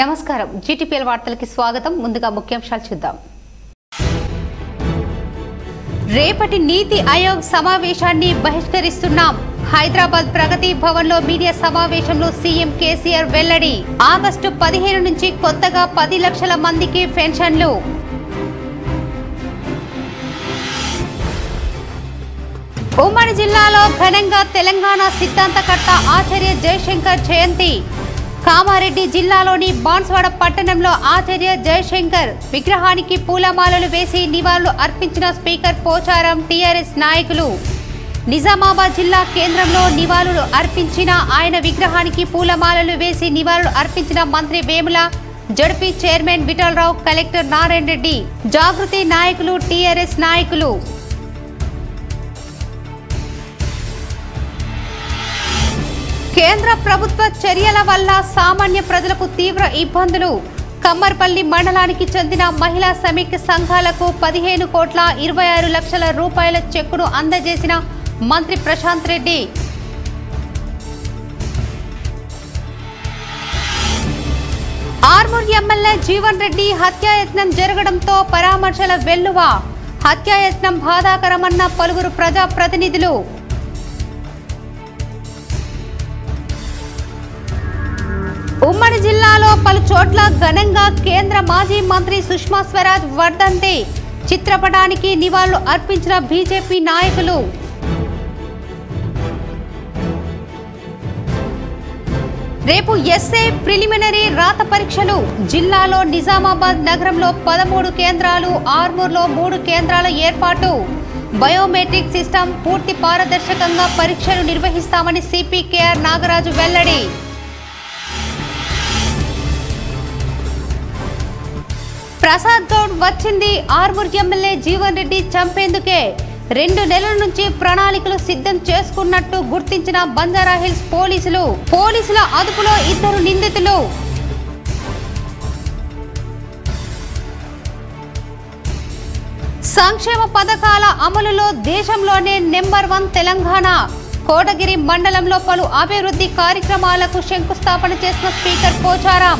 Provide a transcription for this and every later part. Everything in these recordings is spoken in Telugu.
నమస్కారం జీటీపీఎల్ వార్తలకి స్వాగతం ముందుగా ముఖ్యాంశాలు చూద్దాం రేపటి నీతి ఆయోగ్ సమావేశాన్ని బహిష్కరిస్తున్నాం హైదరాబాద్ ప్రగతి భవన్ లో మీడియా సమావేశంలో సీఎం కేసీఆర్ వెల్లడి ఆగస్టు పదిహేను నుంచి కొత్తగా పది లక్షల మందికి పెన్షన్లు ఉమ్మడి జిల్లాలో ఘనంగా తెలంగాణ సిద్ధాంతకర్త ఆచార్య జయశంకర్ జయంతి కామారెడ్డి జిల్లాలోని బాన్స్వాడ పట్టణంలో ఆచార్య జయశంకర్ విగ్రహానికి పూలమాలలు వేసి నివాళులు అర్పించిన స్పీకర్ పోచారం టీఆర్ఎస్ నాయకులు నిజామాబాద్ జిల్లా కేంద్రంలో నివాళులు అర్పించిన ఆయన విగ్రహానికి పూలమాలలు వేసి నివాళులు అర్పించిన మంత్రి Vemula ZP chairman Vithal Rao collector Narayana Reddy Jagruthi నాయకులు టీఆర్ఎస్ నాయకులు కేంద్ర ప్రభుత్వ చర్యల వల్ల సామాన్య ప్రజలకు తీవ్ర ఇబ్బందులు కమ్మర్పల్లి మండలానికి చెందిన మహిళా సమైక్య సంఘాలకు పదిహేను కోట్ల ఇరవై ఆరు లక్షల రూపాయల చెక్కును అందజేసిన మంత్రి ప్రశాంత్ రెడ్డి ఆర్మూర్ ఎమ్మెల్యే జీవన్ రెడ్డి హత్యాయత్నం జరగడంతో పరామర్శల వెల్లువ హత్యాయత్నం బాధాకరమన్న పలువురు ప్రజాప్రతినిధులు ఉమ్మడి జిల్లాలో పలు చోట్ల ఘనంగా కేంద్ర మాజీ మంత్రి సుష్మా స్వరాజ్ వర్ధంతి చిత్రపటానికి నివాళులు అర్పించిన బీజేపీ నాయకులు రేపు ఎస్ఏ ప్రిలిమినరీ రాత పరీక్షలు జిల్లాలో నిజామాబాద్ నగరంలో పదమూడు కేంద్రాలు ఆర్మూర్లో మూడు కేంద్రాల ఏర్పాటు బయోమెట్రిక్ సిస్టమ్ పూర్తి పారదర్శకంగా పరీక్షలు నిర్వహిస్తామని సిపికేఆర్ నాగరాజు వెల్లడి ప్రసాద్ గౌడ్ వచ్చింది ఆర్మూర్ ఎమ్మెల్యే జీవన్ రెడ్డి చంపేందుకే రెండు నెలల నుంచి ప్రణాళికలు సిద్ధం చేసుకున్నట్టు గుర్తించిన బంజారాహిల్స్ పోలీసులు పోలీసుల అదుపులో ఇద్దరు నిందితులు సంక్షేమ పథకాల అమలులో దేశంలోనే నెంబర్ వన్ తెలంగాణ కోటగిరి మండలంలో పలు అభివృద్ధి కార్యక్రమాలకు శంకుస్థాపన చేసిన స్పీకర్ పోచారాం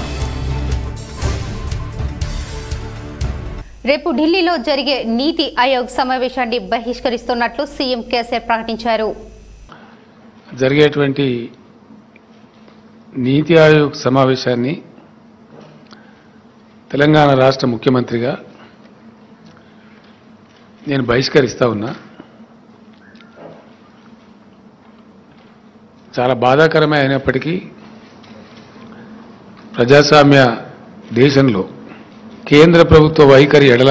రేపు ఢిల్లీలో జరిగే నీతి ఆయోగ్ సమావేశాన్ని బహిష్కరిస్తున్నట్లు సీఎం కేసీఆర్ ప్రకటించారు జరిగేటువంటి నీతి ఆయోగ్ సమావేశాన్ని తెలంగాణ రాష్ట్ర ముఖ్యమంత్రిగా నేను బహిష్కరిస్తా ఉన్నా చాలా బాధాకరమే అయినప్పటికీ ప్రజాస్వామ్య దేశంలో కేంద్ర ప్రభుత్వ వైఖరి ఎడల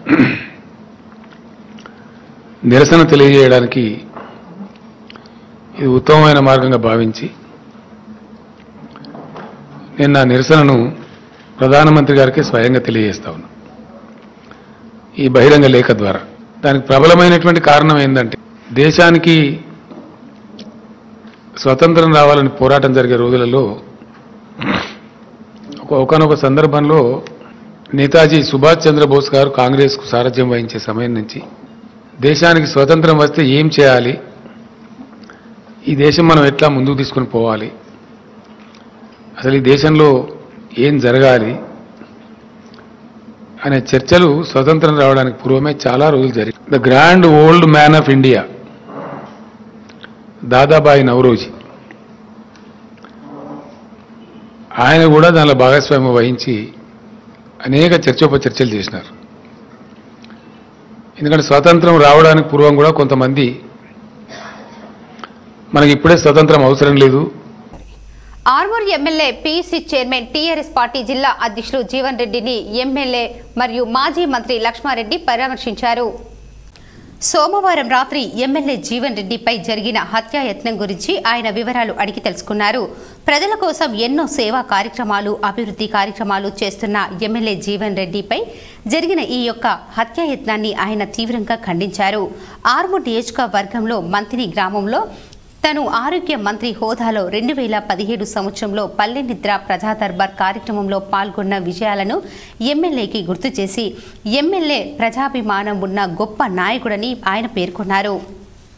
నిరసన తెలియజేయడానికి ఇది ఉత్తమమైన మార్గంగా భావించి నేను నా నిరసనను ప్రధానమంత్రి గారికి స్వయంగా తెలియజేస్తా ఉన్నా ఈ బహిరంగ లేఖ ద్వారా దానికి ప్రబలమైనటువంటి కారణం ఏంటంటే దేశానికి స్వతంత్రం రావాలని పోరాటం జరిగే రోజులలో ఒక ఒకనొక సందర్భంలో నేతాజీ సుభాష్ చంద్రబోస్ గారు కాంగ్రెస్కు సారథ్యం వహించే సమయం నుంచి దేశానికి స్వతంత్రం వస్తే ఏం చేయాలి ఈ దేశం మనం ఎట్లా ముందుకు తీసుకుని పోవాలి అసలు ఈ దేశంలో ఏం జరగాలి అనే చర్చలు స్వతంత్రం రావడానికి పూర్వమే చాలా రోజులు జరిగాయి the grand old man of India Dadabhai Naoroji ఆయన కూడా దానిలో భాగస్వామ్యం వహించి అనేక చర్చోపచర్చలు చేసినారు ఎందుకంటే స్వాతంత్రం రావడానికి పూర్వం కూడా కొంతమంది మనకి ఇప్పుడే స్వతంత్రం అవసరం లేదు Armoor MLA PC chairman TRS party జిల్లా అధ్యక్షులు జీవన్ రెడ్డిని ఎమ్మెల్యే మరియు మాజీ మంత్రి లక్ష్మారెడ్డి పరామర్శించారు సోమవారం రాత్రి ఎమ్మెల్యే జీవన్ రెడ్డిపై జరిగిన హత్యాయత్నం గురించి ఆయన వివరాలు అడిగి తెలుసుకున్నారు ప్రజల కోసం ఎన్నో సేవా కార్యక్రమాలు అభివృద్ధి కార్యక్రమాలు చేస్తున్న ఎమ్మెల్యే జీవన్ రెడ్డిపై జరిగిన ఈ యొక్క హత్యాయత్నాన్ని ఆయన తీవ్రంగా ఖండించారు ఆర్మూర్ నియోజకవర్గంలో మంతిని గ్రామంలో తను ఆరోగ్య మంత్రి హోదాలో రెండు వేల పదిహేడు సంవత్సరంలో పల్లె నిద్ర ప్రజా దర్బార్ కార్యక్రమంలో పాల్గొన్న విజయాలను ఎమ్మెల్యేకి గుర్తు చేసి ఎమ్మెల్యే ప్రజాభిమానం ఉన్న గొప్ప నాయకుడని ఆయన పేర్కొన్నారు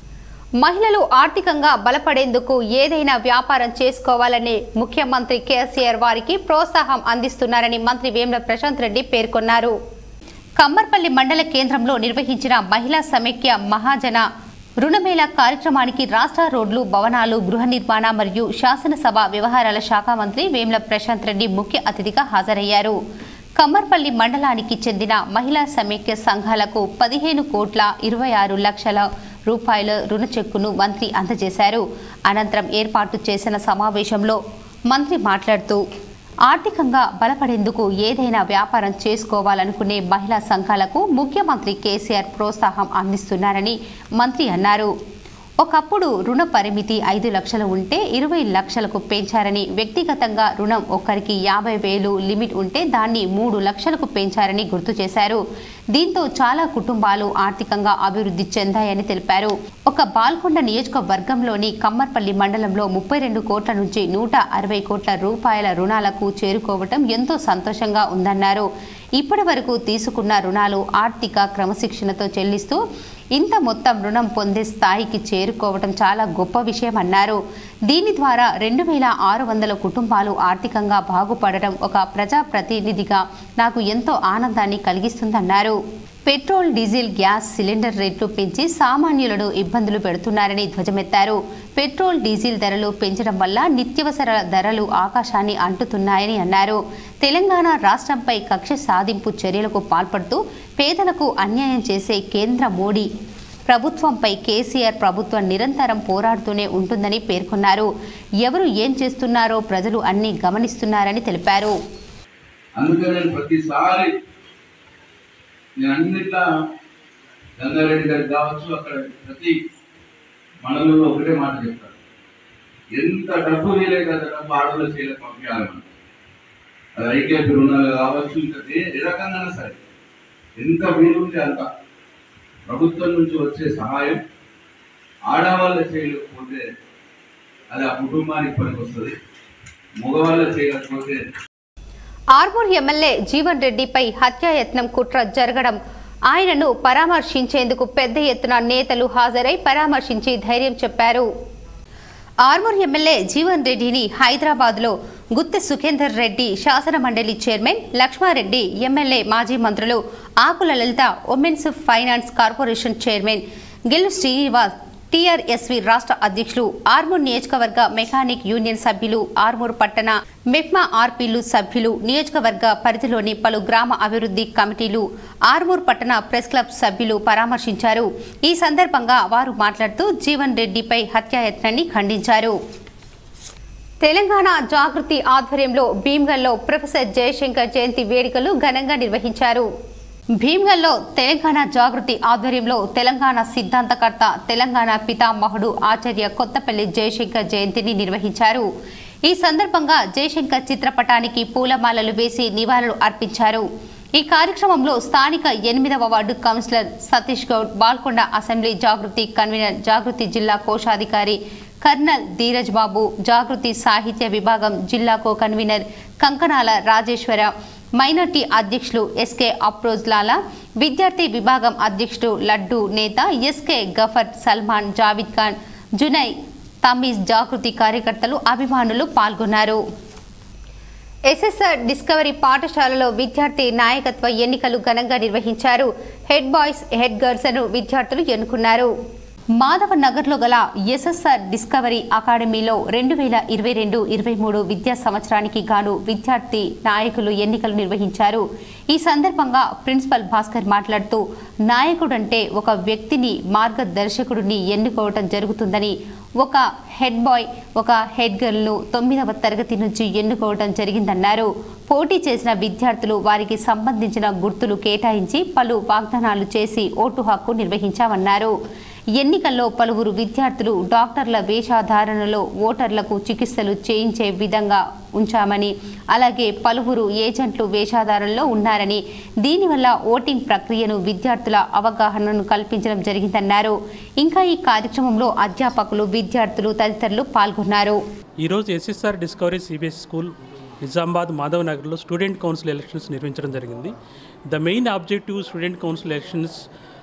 మహిళలు ఆర్థికంగా బలపడేందుకు ఏదైనా వ్యాపారం చేసుకోవాలని ముఖ్యమంత్రి కేసీఆర్ వారికి ప్రోత్సాహం అందిస్తున్నారని మంత్రి వేముల ప్రశాంత్ రెడ్డి పేర్కొన్నారు కమ్మర్పల్లి మండల కేంద్రంలో నిర్వహించిన మహిళా సమైక్య మహాజన రుణమేళా కార్యక్రమానికి రాష్ట్ర రోడ్లు భవనాలు గృహ నిర్మాణ మరియు శాసనసభ వ్యవహారాల శాఖ మంత్రి వేముల ప్రశాంత్ రెడ్డి ముఖ్య అతిథిగా హాజరయ్యారు కమ్మర్పల్లి మండలానికి చెందిన మహిళా సమైక్య సంఘాలకు పదిహేను కోట్ల ఇరవై ఆరు లక్షల రూపాయల రుణ చెక్కును మంత్రి అందజేశారు అనంతరం ఏర్పాటు చేసిన సమావేశంలో మంత్రి మాట్లాడుతూ ఆర్థికంగా బలపడేందుకు ఏదైనా వ్యాపారం చేసుకోవాలనుకునే మహిళా సంఘాలకు ముఖ్యమంత్రి కేసీఆర్ ప్రోత్సాహం అందిస్తున్నారని మంత్రి అన్నారు ఒకప్పుడు రుణ పరిమితి ఐదు లక్షలు ఉంటే ఇరవై లక్షలకు పెంచారని వ్యక్తిగతంగా రుణం ఒక్కరికి యాభై వేలు లిమిట్ ఉంటే దాన్ని మూడు లక్షలకు పెంచారని గుర్తు చేశారు దీంతో చాలా కుటుంబాలు ఆర్థికంగా అభివృద్ధి చెందాయని తెలిపారు ఒక బాల్కొండ నియోజకవర్గంలోని కమ్మర్పల్లి మండలంలో ముప్పై రెండు కోట్ల నుంచి నూట అరవై కోట్ల రూపాయల రుణాలకు చేరుకోవటం ఎంతో సంతోషంగా ఉందన్నారు ఇప్పటి వరకు తీసుకున్న రుణాలు ఆర్థిక క్రమశిక్షణతో చెల్లిస్తూ ఇంత మొత్తం రుణం పొందే స్థాయికి చేరుకోవటం చాలా గొప్ప విషయం అన్నారు దీని ద్వారా రెండు వేల ఆరు వందల కుటుంబాలు ఆర్థికంగా బాగుపడడం ఒక ప్రజాప్రతినిధిగా నాకు ఎంతో ఆనందాన్ని కలిగిస్తుందన్నారు పెట్రోల్ డీజిల్ గ్యాస్ సిలిండర్ రేట్లు పెంచి సామాన్యులను ఇబ్బందులు పెడుతున్నారని ధ్వజమెత్తారు పెట్రోల్ డీజిల్ ధరలు పెంచడం వల్ల నిత్యవసర ధరలు ఆకాశాన్ని అంటుతున్నాయని అన్నారు తెలంగాణ రాష్ట్రంపై కక్ష సాధింపు చర్యలకు పాల్పడుతూ పేదలకు అన్యాయం చేసే కేంద్ర మోడీ ప్రభుత్వంపై కేసీఆర్ ప్రభుత్వం నిరంతరం పోరాడుతూనే ఉంటుందని పేర్కొన్నారు ఎవరు ఏం చేస్తున్నారో ప్రజలు అన్ని గమనిస్తున్నారని తెలిపారు అందుకే నేను ప్రతిసారి నేను అన్నిట్లా గంగారెడ్డి గారికి కావచ్చు అక్కడ ప్రతి మండలంలో ఒకటే మాట చెప్తారు ఎంత డబ్బు వీలే కదా డబ్బు ఆడలో చేయలే పంపించాలి మనం అది ఐకేపీ రుణాలు కావచ్చు ఇంకా ఏ ఏ రకంగా సరే ఎంత వీలుంటే అంత ప్రభుత్వం నుంచి వచ్చే సహాయం ఆడవాళ్ళ చేయలేకపోతే అది ఆ కుటుంబానికి పనికొస్తుంది మగవాళ్ళ చేయలేకపోతే ఆర్మూర్ ఎమ్మెల్యే జీవన్ రెడ్డిపై హత్యాయత్నం కుట్ర జరగడం ఆయనను పరామర్శించేందుకు పెద్ద ఎత్తున నేతలు హాజరై పరామర్శించి ధైర్యం చెప్పారు ఆర్మూర్ ఎమ్మెల్యే జీవన్ రెడ్డిని హైదరాబాద్లో గుత్తె సుఖేందర్ రెడ్డి శాసన మండలి చైర్మన్ లక్ష్మారెడ్డి ఎమ్మెల్యే మాజీ మంత్రులు Akula Lalitha women's finance corporation chairman Gill Srinivas TRSV రాష్ట్ర అధ్యక్షులు ఆర్మూర్ నియోజకవర్గ మెకానిక్ యూనియన్ సభ్యులు ఆర్మూర్ పట్టణ మెప్మా ఆర్పీలు సభ్యులు నియోజకవర్గ పరిధిలోని పలు గ్రామ అభివృద్ధి కమిటీలు ఆర్మూర్ పట్టణ ప్రెస్ క్లబ్ సభ్యులు పరామర్శించారు ఈ సందర్భంగా వారు మాట్లాడుతూ జీవన్ రెడ్డిపై హత్యాయత్నాన్ని ఖండించారు తెలంగాణ జాగృతి ఆధ్వర్యంలో భీమ్గల్లో ప్రొఫెసర్ జయశంకర్ జయంతి వేడుకలు ఘనంగా నిర్వహించారు భీమ్గల్లో తెలంగాణ జాగృతి ఆధ్వర్యంలో తెలంగాణ సిద్ధాంతకర్త తెలంగాణ పితామహుడు ఆచార్య కొత్తపల్లి జయశంకర్ జయంతిని నిర్వహించారు ఈ సందర్భంగా జయశంకర్ చిత్రపటానికి పూలమాలలు వేసి నివాళులు అర్పించారు ఈ కార్యక్రమంలో స్థానిక ఎనిమిదవ ward councillor Satish Goud Balkonda assembly Jagruthi convener Jagruthi జిల్లా కోశాధికారి కర్నల్ ధీరజ్ బాబు జాగృతి సాహిత్య విభాగం జిల్లా co convener Kankanala Rajeshwara minority అధ్యక్షులు ఎస్కే అప్రోజ్ లాలా విద్యార్థి విభాగం అధ్యక్షుడు లడ్డు నేత ఎస్కే గఫర్ సల్మాన్ జావిద్ ఖాన్ జునై తమీజ్ జాగృతి కార్యకర్తలు అభిమానులు పాల్గొన్నారు ఎస్ఎస్ఆర్ డిస్కవరీ పాఠశాలలో విద్యార్థి నాయకత్వ ఎన్నికలు ఘనంగా నిర్వహించారు హెడ్ బాయ్స్ హెడ్ గర్ల్స్ ను విద్యార్థులు ఎన్నుకున్నారు మాధవ నగర్లో గల ఎస్ఎస్ఆర్ డిస్కవరీ అకాడమీలో రెండు వేల ఇరవై రెండు ఇరవై మూడు విద్యా సంవత్సరానికి గాను విద్యార్థి నాయకులు ఎన్నికలు నిర్వహించారు ఈ సందర్భంగా ప్రిన్సిపల్ భాస్కర్ మాట్లాడుతూ నాయకుడంటే ఒక వ్యక్తిని మార్గదర్శకుడిని ఎన్నుకోవటం జరుగుతుందని ఒక హెడ్ బాయ్ ఒక హెడ్ గర్ల్ను తొమ్మిదవ తరగతి నుంచి ఎన్నుకోవడం జరిగిందన్నారు పోటీ చేసిన విద్యార్థులు వారికి సంబంధించిన గుర్తులు కేటాయించి పలు వాగ్దానాలు చేసి ఓటు హక్కు నిర్వహించామన్నారు ఎన్నికల్లో పలువురు విద్యార్థులు డాక్టర్ల వేషధారణలో ఓటర్లకు చికిత్సలు చేయించే విధంగా ఉంచామని అలాగే పలువురు ఏజెంట్లు వేషధారణలో ఉన్నారని దీనివల్ల ఓటింగ్ ప్రక్రియను విద్యార్థుల అవగాహనను కల్పించడం జరిగిందన్నారు ఇంకా ఈ కార్యక్రమంలో అధ్యాపకులు విద్యార్థులు తదితరులు పాల్గొన్నారు ఈరోజు SSR discovery CBS school Nizamabad Madhav నగర్లో స్టూడెంట్ కౌన్సిల్ ఎలక్షన్స్ నిర్వహించడం జరిగింది the main objective student council elections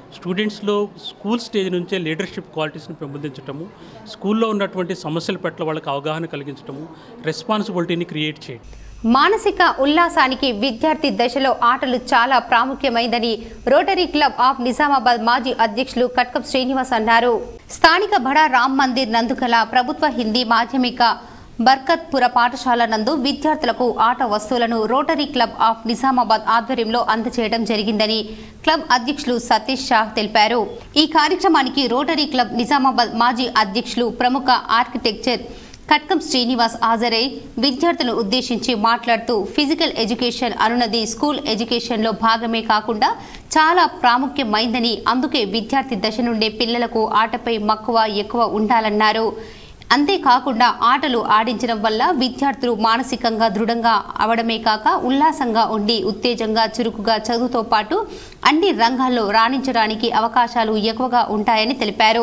స్టూడెంట్స్లో స్కూల్ స్టేజ్ నుంచే లీడర్షిప్ క్వాలిటీస్ని పెంపొందించటము స్కూల్లో ఉన్నటువంటి సమస్యల పట్ల వాళ్ళకి అవగాహన కలిగించటము రెస్పాన్సిబిలిటీని క్రియేట్ చేయడం మానసిక ఉల్లాసానికి విద్యార్థి దశలో ఆటలు చాలా ప్రాముఖ్యమైందని రోటరీ క్లబ్ ఆఫ్ నిజామాబాద్ మాజీ అధ్యక్షులు కట్కం శ్రీనివాస్ అన్నారు స్థానిక బడా రామ్ మందిర్ నందుకల ప్రభుత్వ హిందీ మాధ్యమిక బర్కత్పుర పాఠశాల నందు విద్యార్థులకు ఆట వస్తువులను రోటరీ క్లబ్ ఆఫ్ నిజామాబాద్ ఆధ్వర్యంలో అందజేయడం జరిగిందని క్లబ్ అధ్యక్షులు సతీష్ షా తెలిపారు ఈ కార్యక్రమానికి రోటరీ క్లబ్ నిజామాబాద్ మాజీ అధ్యక్షులు ప్రముఖ ఆర్కిటెక్చర్ కట్కం శ్రీనివాస్ హాజరై విద్యార్థులను ఉద్దేశించి మాట్లాడుతూ ఫిజికల్ ఎడ్యుకేషన్ అనున్నది స్కూల్ ఎడ్యుకేషన్లో భాగమే కాకుండా చాలా ప్రాముఖ్యమైందని అందుకే విద్యార్థి దశ నుండే పిల్లలకు ఆటపై మక్కువ ఎక్కువ ఉండాలన్నారు అంతేకాకుండా ఆటలు ఆడించడం వల్ల విద్యార్థులు మానసికంగా దృఢంగా అవడమే కాక ఉల్లాసంగా ఉండి ఉత్తేజంగా చురుకుగా చదువుతో పాటు అన్ని రంగాల్లో రాణించడానికి అవకాశాలు ఎక్కువగా ఉంటాయని తెలిపారు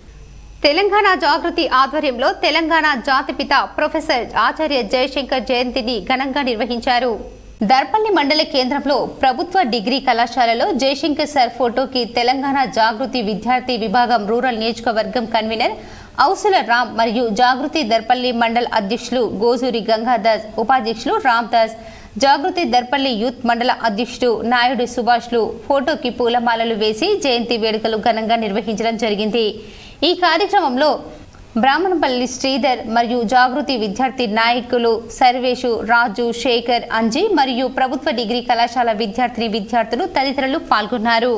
తెలంగాణ జాగృతి ఆధ్వర్యంలో తెలంగాణ జాతిపిత ప్రొఫెసర్ ఆచార్య జయశంకర్ జయంతిని ఘనంగా నిర్వహించారు దర్పల్లి మండల కేంద్రంలో ప్రభుత్వ డిగ్రీ కళాశాలలో జయశంకర్ సార్ ఫోటోకి తెలంగాణ జాగృతి విద్యార్థి విభాగం రూరల్ నియోజకవర్గం కన్వీనర్ ఔసుల రామ్ మరియు జాగృతి దర్పల్లి మండల్ అధ్యక్షులు గోజూరి గంగాదాస్ ఉపాధ్యక్షులు రామ్దాస్ జాగృతి దర్పల్లి యూత్ మండల అధ్యక్షుడు నాయుడు సుభాష్లు ఫోటోకి పూలమాలలు వేసి జయంతి వేడుకలు ఘనంగా నిర్వహించడం జరిగింది ఈ కార్యక్రమంలో బ్రాహ్మణపల్లి శ్రీధర్ మరియు జాగృతి విద్యార్థి నాయకులు సర్వేషు రాజు శేఖర్ అంజీ మరియు ప్రభుత్వ డిగ్రీ కళాశాల విద్యార్థిని విద్యార్థులు తదితరులు పాల్గొన్నారు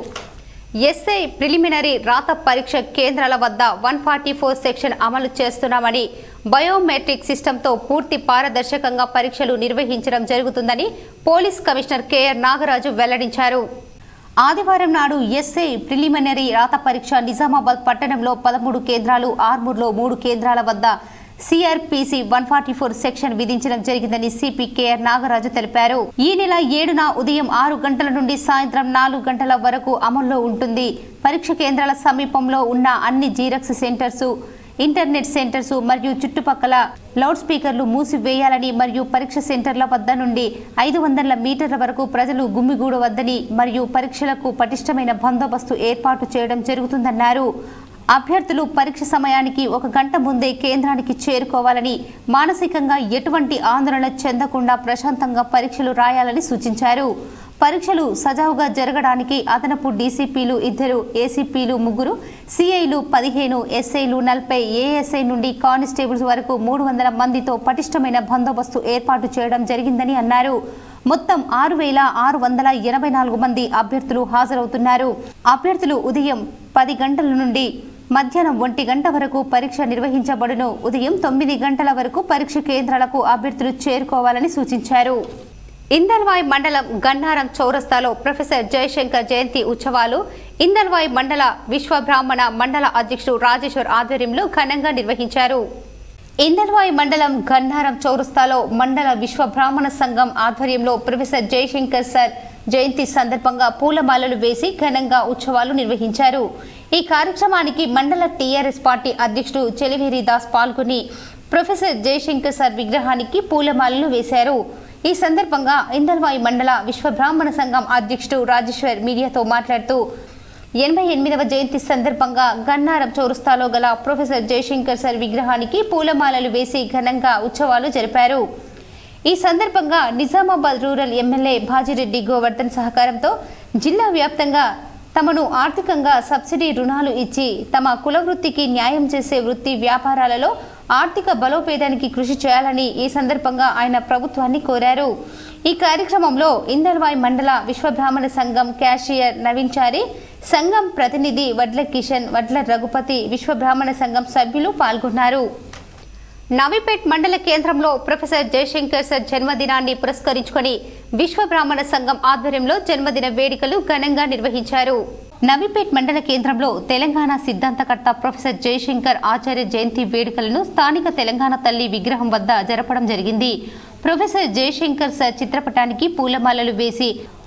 ఎస్ఐ ప్రిలిమినరీ రాత పరీక్ష కేంద్రాల వద్ద వన్ ఫార్టీ ఫోర్ సెక్షన్ అమలు చేస్తున్నామని బయోమెట్రిక్ సిస్టంతో పూర్తి పారదర్శకంగా పరీక్షలు నిర్వహించడం జరుగుతుందని పోలీస్ కమిషనర్ కెఆర్ నాగరాజు వెల్లడించారు ఆదివారం నాడు ఎస్ఐ ప్రిలిమినరీ రాత పరీక్ష నిజామాబాద్ పట్టణంలో పదమూడు కేంద్రాలు ఆర్మూర్లో మూడు కేంద్రాల వద్ద CrPC one forty four section విధించడం జరిగిందని సిపి కేఆర్ నాగరాజు తెలిపారు ఈ నెల ఏడున ఉదయం ఆరు గంటల నుండి సాయంత్రం నాలుగు గంటల వరకు అమల్లో ఉంటుంది పరీక్ష కేంద్రాల సమీపంలో ఉన్న అన్ని జీరక్స్ సెంటర్స్ ఇంటర్నెట్ సెంటర్స్ మరియు చుట్టుపక్కల లౌడ్ స్పీకర్లు మూసివేయాలని మరియు పరీక్ష సెంటర్ల వద్ద నుండి ఐదు వందల మీటర్ల వరకు ప్రజలు గుమ్మిగూడవద్దని మరియు పరీక్షలకు పటిష్టమైన బందోబస్తు ఏర్పాటు చేయడం జరుగుతుందన్నారు అభ్యర్థులు పరీక్ష సమయానికి ఒక గంట ముందే కేంద్రానికి చేరుకోవాలని మానసికంగా ఎటువంటి ఆందోళన చెందకుండా ప్రశాంతంగా పరీక్షలు రాయాలని సూచించారు పరీక్షలు సజావుగా జరగడానికి అదనపు డీసీపీలు ఇద్దరు ఏసీపీలు ముగ్గురు సిఐలు పదిహేను ఎస్ఐలు నలభై ఏఎస్ఐ నుండి కానిస్టేబుల్స్ వరకు మూడు వందల మందితో పటిష్టమైన బందోబస్తు ఏర్పాటు చేయడం జరిగిందని అన్నారు మొత్తం ఆరు వేల ఆరు వందల ఎనభై నాలుగు మంది అభ్యర్థులు హాజరవుతున్నారు అభ్యర్థులు ఉదయం పది గంటల నుండి మధ్యాహ్నం ఒంటి గంట వరకు పరీక్ష నిర్వహించబడును ఉదయం తొమ్మిది గంటల వరకు పరీక్ష కేంద్రాలకు అభ్యర్థులు చేరుకోవాలని సూచించారు ఇందల్వాయ్ మండలం గన్నారం చౌరస్తాలో ప్రొఫెసర్ జయశంకర్ జయంతి ఉత్సవాలు ఇందల్వాయ్ మండల విశ్వ బ్రాహ్మణ మండల అధ్యక్షుడు రాజేశ్వర్ ఆధ్వర్యంలో ఘనంగా నిర్వహించారు ఇందల్వాయి మండలం గన్నారం చౌరస్తాలో మండల విశ్వ బ్రాహ్మణ సంఘం ఆధ్వర్యంలో ప్రొఫెసర్ జయశంకర్ సార్ జయంతి సందర్భంగా పూలమాలలు వేసి ఘనంగా ఉత్సవాలు నిర్వహించారు ఈ కార్యక్రమానికి మండల టీఆర్ఎస్ పార్టీ అధ్యక్షుడు చెలివేరి దాస్ పాల్గొని ప్రొఫెసర్ జయశంకర్ సార్ విగ్రహానికి పూలమాలలు వేశారు ఈ సందర్భంగా ఇందల్వాయి మండల విశ్వ బ్రాహ్మణ సంఘం అధ్యక్షుడు రాజేశ్వర్ మీడియాతో మాట్లాడుతూ ఎనభై ఎనిమిదవ జయంతి సందర్భంగా గన్నారం చౌరస్తాలో గల ప్రొఫెసర్ జయశంకర్ సార్ విగ్రహానికి పూలమాలలు వేసి ఘనంగా ఉత్సవాలు జరిపారు ఈ సందర్భంగా నిజామాబాద్ రూరల్ ఎమ్మెల్యే భాజిరెడ్డి గోవర్ధన్ సహకారంతో జిల్లా వ్యాప్తంగా తమను ఆర్థికంగా సబ్సిడీ రుణాలు ఇచ్చి తమ కుల వృత్తికి న్యాయం చేసే వృత్తి వ్యాపారాలలో ఆర్థిక బలోపేదానికి కృషి చేయాలని ఈ సందర్భంగా ఆయన ప్రభుత్వాన్ని కోరారు ఈ కార్యక్రమంలో ఇందల్వాయ్ మండల విశ్వబ్రాహ్మణ సంఘం క్యాషియర్ నవీన్ చారి సంఘం ప్రతినిధి వడ్ల కిషన్ వడ్ల రఘుపతి విశ్వబ్రాహ్మణ సంఘం సభ్యులు పాల్గొన్నారు నవీపేట్ మండల కేంద్రంలో ప్రొఫెసర్ జయశంకర్ సార్ జన్మదినాన్ని పురస్కరించుకొని విశ్వ బ్రాహ్మణ సంఘం ఆధ్వర్యంలో జన్మదిన వేడుకలు ఘనంగా నిర్వహించారు నవీపేట్ మండల కేంద్రంలో తెలంగాణ సిద్ధాంతకర్త ప్రొఫెసర్ జయశంకర్ ఆచార్య జయంతి వేడుకలను స్థానిక తెలంగాణ తల్లి విగ్రహం వద్ద జరపడం జరిగింది ప్రొఫెసర్ జయశంకర్ సార్ చిత్రపటానికి పూలమాలలు వేసి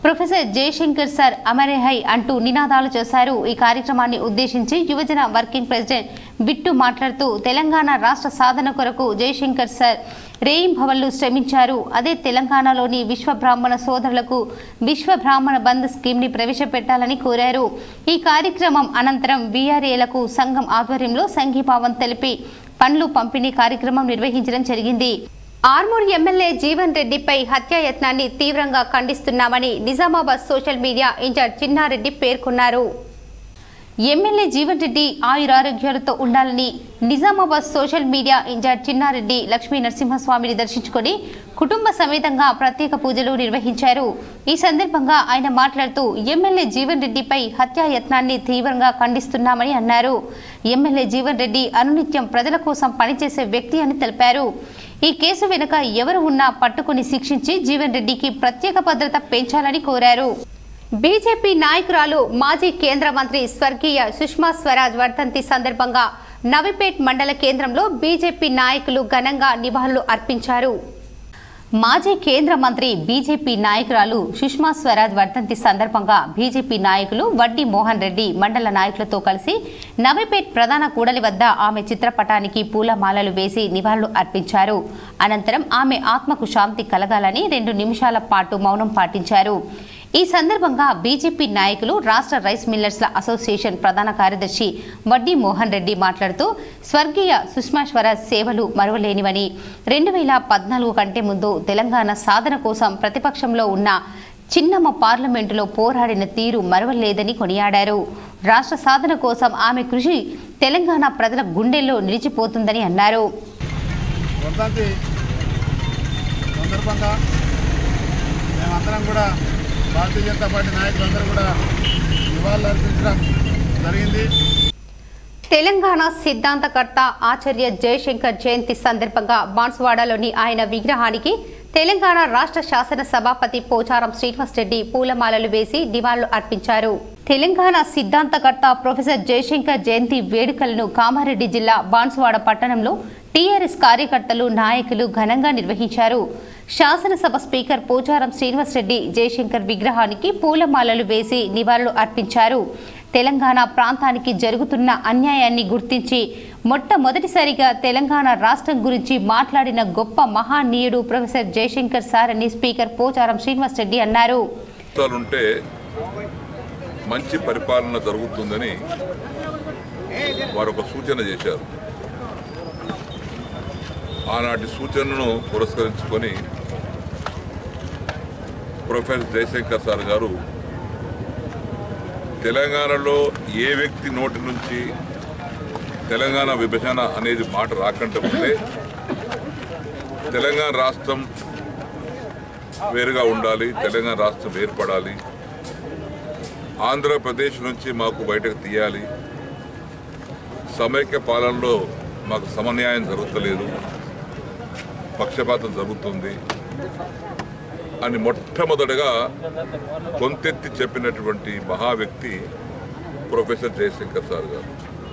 ప్రొఫెసర్ జయశంకర్ సార్ అమరే హై అంటూ నినాదాలు చేశారు ఈ కార్యక్రమాన్ని ఉద్దేశించి యువజన వర్కింగ్ ప్రెసిడెంట్ బిట్టు మాట్లాడుతూ తెలంగాణ రాష్ట్ర సాధన కొరకు జయశంకర్ సార్ రేయింభవన్లు శ్రమించారు అదే తెలంగాణలోని విశ్వ బ్రాహ్మణ సోదరులకు విశ్వ బ్రాహ్మణ బంద్ స్కీమ్ ని ప్రవేశపెట్టాలని కోరారు ఈ కార్యక్రమం అనంతరం వీఆర్ఏలకు సంఘం ఆధ్వర్యంలో సంఘీభావం తెలిపి పండ్లు పంపిణీ కార్యక్రమం నిర్వహించడం జరిగింది ఆర్మూర్ ఎమ్మెల్యే జీవన్ రెడ్డిపై హత్యాయత్నాన్ని తీవ్రంగా ఖండిస్తున్నామని Nizamabad social media incharge Chinnareddy పేర్కొన్నారు ఎమ్మెల్యే జీవన్ రెడ్డి ఆయురారోగ్యాలతో ఉండాలని Nizamabad social media incharge Chinnareddy Lakshmi నరసింహస్వామిని దర్శించుకొని కుటుంబ సమేతంగా ప్రత్యేక పూజలు నిర్వహించారు ఈ సందర్భంగా ఆయన మాట్లాడుతూ ఎమ్మెల్యే జీవన్ రెడ్డిపై హత్యాయత్నాన్ని తీవ్రంగా ఖండిస్తున్నామని అన్నారు ఎమ్మెల్యే జీవన్ రెడ్డి అనునిత్యం ప్రజల కోసం పనిచేసే వ్యక్తి అని తెలిపారు ఈ కేసు వెనుక ఎవరు ఉన్నా పట్టుకుని శిక్షించి జీవన్ రెడ్డికి ప్రత్యేక భద్రత పెంచాలని కోరారు బీజేపీ నాయకురాలు మాజీ కేంద్ర మంత్రి స్వర్గీయ సుష్మా స్వరాజ్ వర్ధంతి సందర్భంగా నవిపేట్ మండల కేంద్రంలో బీజేపీ నాయకులు ఘనంగా నివాళులు అర్పించారు మాజీ కేంద్ర మంత్రి బీజేపీ నాయకురాలు సుష్మా స్వరాజ్ వర్ధంతి సందర్భంగా బీజేపీ నాయకులు వడ్డీ మోహన్ రెడ్డి మండల నాయకులతో కలిసి నవిపేట్ ప్రధాన కూడలి వద్ద ఆమె చిత్రపటానికి పూలమాలలు వేసి నివాళులు అర్పించారు అనంతరం ఆమె ఆత్మకు శాంతి కలగాలని రెండు నిమిషాల పాటు మౌనం పాటించారు ఈ సందర్భంగా బీజేపీ నాయకులు రాష్ట్ర రైస్ మిల్లర్స్ల అసోసియేషన్ ప్రధాన కార్యదర్శి వడ్డీ మోహన్ రెడ్డి మాట్లాడుతూ స్వర్గీయ సుష్మా స్వరాజ్ సేవలు మరువలేనివని రెండు వేల పద్నాలుగు కంటే ముందు తెలంగాణ సాధన కోసం ప్రతిపక్షంలో ఉన్న చిన్నమ్మ పార్లమెంటులో పోరాడిన తీరు మరవలేదని కొనియాడారు రాష్ట్ర సాధన కోసం ఆమె కృషి తెలంగాణ ప్రజల గుండెల్లో నిలిచిపోతుందని అన్నారు వర్ధంతి సందర్భంగా మేమందరం కూడా భారతీయ జనతా పార్టీ నాయకులందరూ కూడా నివాళులు అర్పించడం జరిగింది తెలంగాణ సిద్ధాంతకర్త ఆచార్య జయశంకర్ జయంతి సందర్భంగా బాన్సువాడలోని ఆయన విగ్రహానికి తెలంగాణ రాష్ట్ర శాసన సభాపతి పోచారం శ్రీనివాస్ రెడ్డి పూలమాలలు వేసి నివాళులు అర్పించారు తెలంగాణ సిద్ధాంతకర్త ప్రొఫెసర్ జయశంకర్ జయంతి వేడుకలను కామారెడ్డి జిల్లా బాన్సువాడ పట్టణంలో టీఆర్ఎస్ కార్యకర్తలు నాయకులు ఘనంగా నిర్వహించారు శాసనసభ స్పీకర్ పోచారం శ్రీనివాస్ రెడ్డి జయశంకర్ విగ్రహానికి పూలమాలలు వేసి నివాళులు అర్పించారు తెలంగాణ ప్రాంతానికి జరుగుతున్న అన్యాయాన్ని గుర్తించి మొట్టమొదటిసారిగా తెలంగాణ రాష్ట్రం గురించి మాట్లాడిన గొప్ప మహానీయుడు ప్రొఫెసర్ జయశంకర్ సార్ అని స్పీకర్ పోచారం శ్రీనివాస్ రెడ్డి అన్నారు ఉంటే మంచి పరిపాలన జరుగుతుందని వారు ఒక సూచన చేశారు ఆనాటి సూచనను పురస్కరించుకొని ప్రొఫెసర్ జయశంకర్ సార్ గారు తెలంగాణలో ఏ వ్యక్తి నోటి నుంచి తెలంగాణ విభజన అనేది మాట రాకంటే ముందే తెలంగాణ రాష్ట్రం వేరుగా ఉండాలి తెలంగాణ రాష్ట్రం ఏర్పడాలి ఆంధ్రప్రదేశ్ నుంచి మాకు బయటకు తీయాలి సమైక్య పాలనలో మాకు సమన్యాయం జరుగుతలేదు పక్షపాతం జరుగుతుంది అని మొట్టమొదటగా కొంతెత్తి చెప్పినటువంటి మహా వ్యక్తి ప్రొఫెసర్ జయశంకర్ సార్ గారు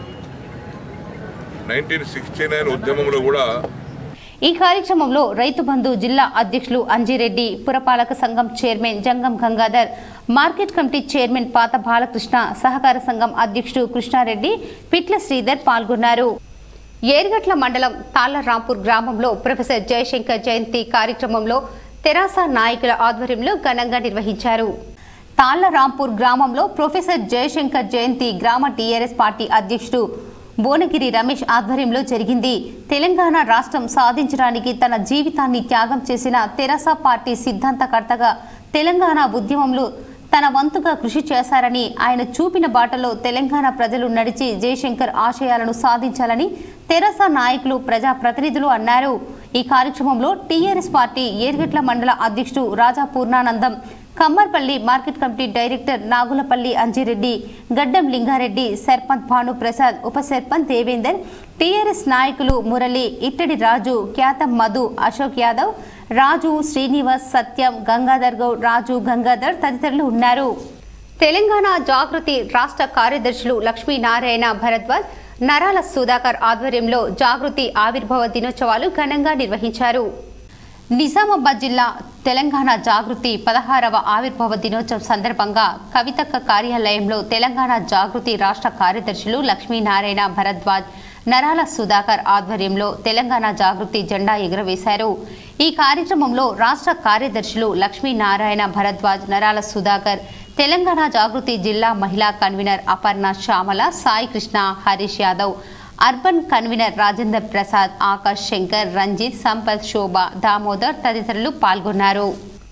నైన్టీన్ సిక్స్టీ నైన్ ఉద్యమంలో కూడా ఈ కార్యక్రమంలో రైతు బంధు జిల్లా అధ్యక్షులు అంజిరెడ్డి పురపాలక సంఘం chairman Jangam Gangadhar market committee chairman పాత బాలకృష్ణ సహకార సంఘం అధ్యక్షుడు కృష్ణారెడ్డి పిట్ల శ్రీధర్ పాల్గొన్నారు ఏర్గట్ల మండలం తాళ్లరాంపూర్ గ్రామంలో ప్రొఫెసర్ జయశంకర్ జయంతి కార్యక్రమంలో తెరాస నాయకుల ఆధ్వర్యంలో ఘనంగా నిర్వహించారు తాళ్లరాంపూర్ గ్రామంలో ప్రొఫెసర్ జయశంకర్ జయంతి గ్రామ టీఆర్ఎస్ పార్టీ అధ్యక్షుడు భువనగిరి రమేష్ ఆధ్వర్యంలో జరిగింది తెలంగాణ రాష్ట్రం సాధించడానికి తన జీవితాన్ని త్యాగం చేసిన తెరాస పార్టీ సిద్ధాంతకర్తగా తెలంగాణ ఉద్యమంలో తన వంతుగా కృషి చేశారని ఆయన చూపిన బాటలో తెలంగాణ ప్రజలు నడిచి జయశంకర్ ఆశయాలను సాధించాలని తెరాస నాయకులు ప్రజాప్రతినిధులు అన్నారు ఈ కార్యక్రమంలో టీఆర్ఎస్ పార్టీ ఏర్గట్ల మండల అధ్యక్షుడు Raja Purnanandam Kammarpally market committee director Nagulapally Anjireddy Gaddam Lingareddy sarpanch Bhanu Prasad ఉప సర్పంచ్ దేవేందర్ టీఆర్ఎస్ నాయకులు మురళి ఇట్టడి రాజు ఖ్యాతం మధు అశోక్ యాదవ్ రాజు శ్రీనివాస్ సత్యం గంగాధర్ గౌడ్ రాజు గంగాధర్ తదితరులు ఉన్నారు తెలంగాణ జాగృతి రాష్ట్ర కార్యదర్శులు లక్ష్మీనారాయణ భరద్వాజ్ నరాల సుధాకర్ ఆధ్వర్యంలో జాగృతి ఆవిర్భావ దినోత్సవాలు ఘనంగా నిర్వహించారు నిజామాబాద్ జిల్లా తెలంగాణ జాగృతి పదహారవ ఆవిర్భావ దినోత్సవం సందర్భంగా కవితక్క కార్యాలయంలో తెలంగాణ జాగృతి రాష్ట్ర కార్యదర్శులు లక్ష్మీనారాయణ భరద్వాజ్ నరాల సుధాకర్ ఆధ్వర్యంలో తెలంగాణ జాగృతి జెండా ఎగురవేశారు ఈ కార్యక్రమంలో రాష్ట్ర కార్యదర్శులు లక్ష్మీనారాయణ భరద్వాజ్ నరాల సుధాకర్ తెలంగాణ జాగృతి జిల్లా మహిళా convener Aparna Shyamala Sai Krishna Harish Yadav urban convener Rajender Prasad Akash Shankar Ranjith Sampath Shobha Damodar తదితరులు పాల్గొన్నారు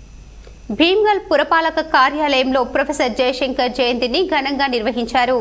భీమ్గల్ పురపాలక కార్యాలయంలో ప్రొఫెసర్ జయశంకర్ జయంతిని ఘనంగా నిర్వహించారు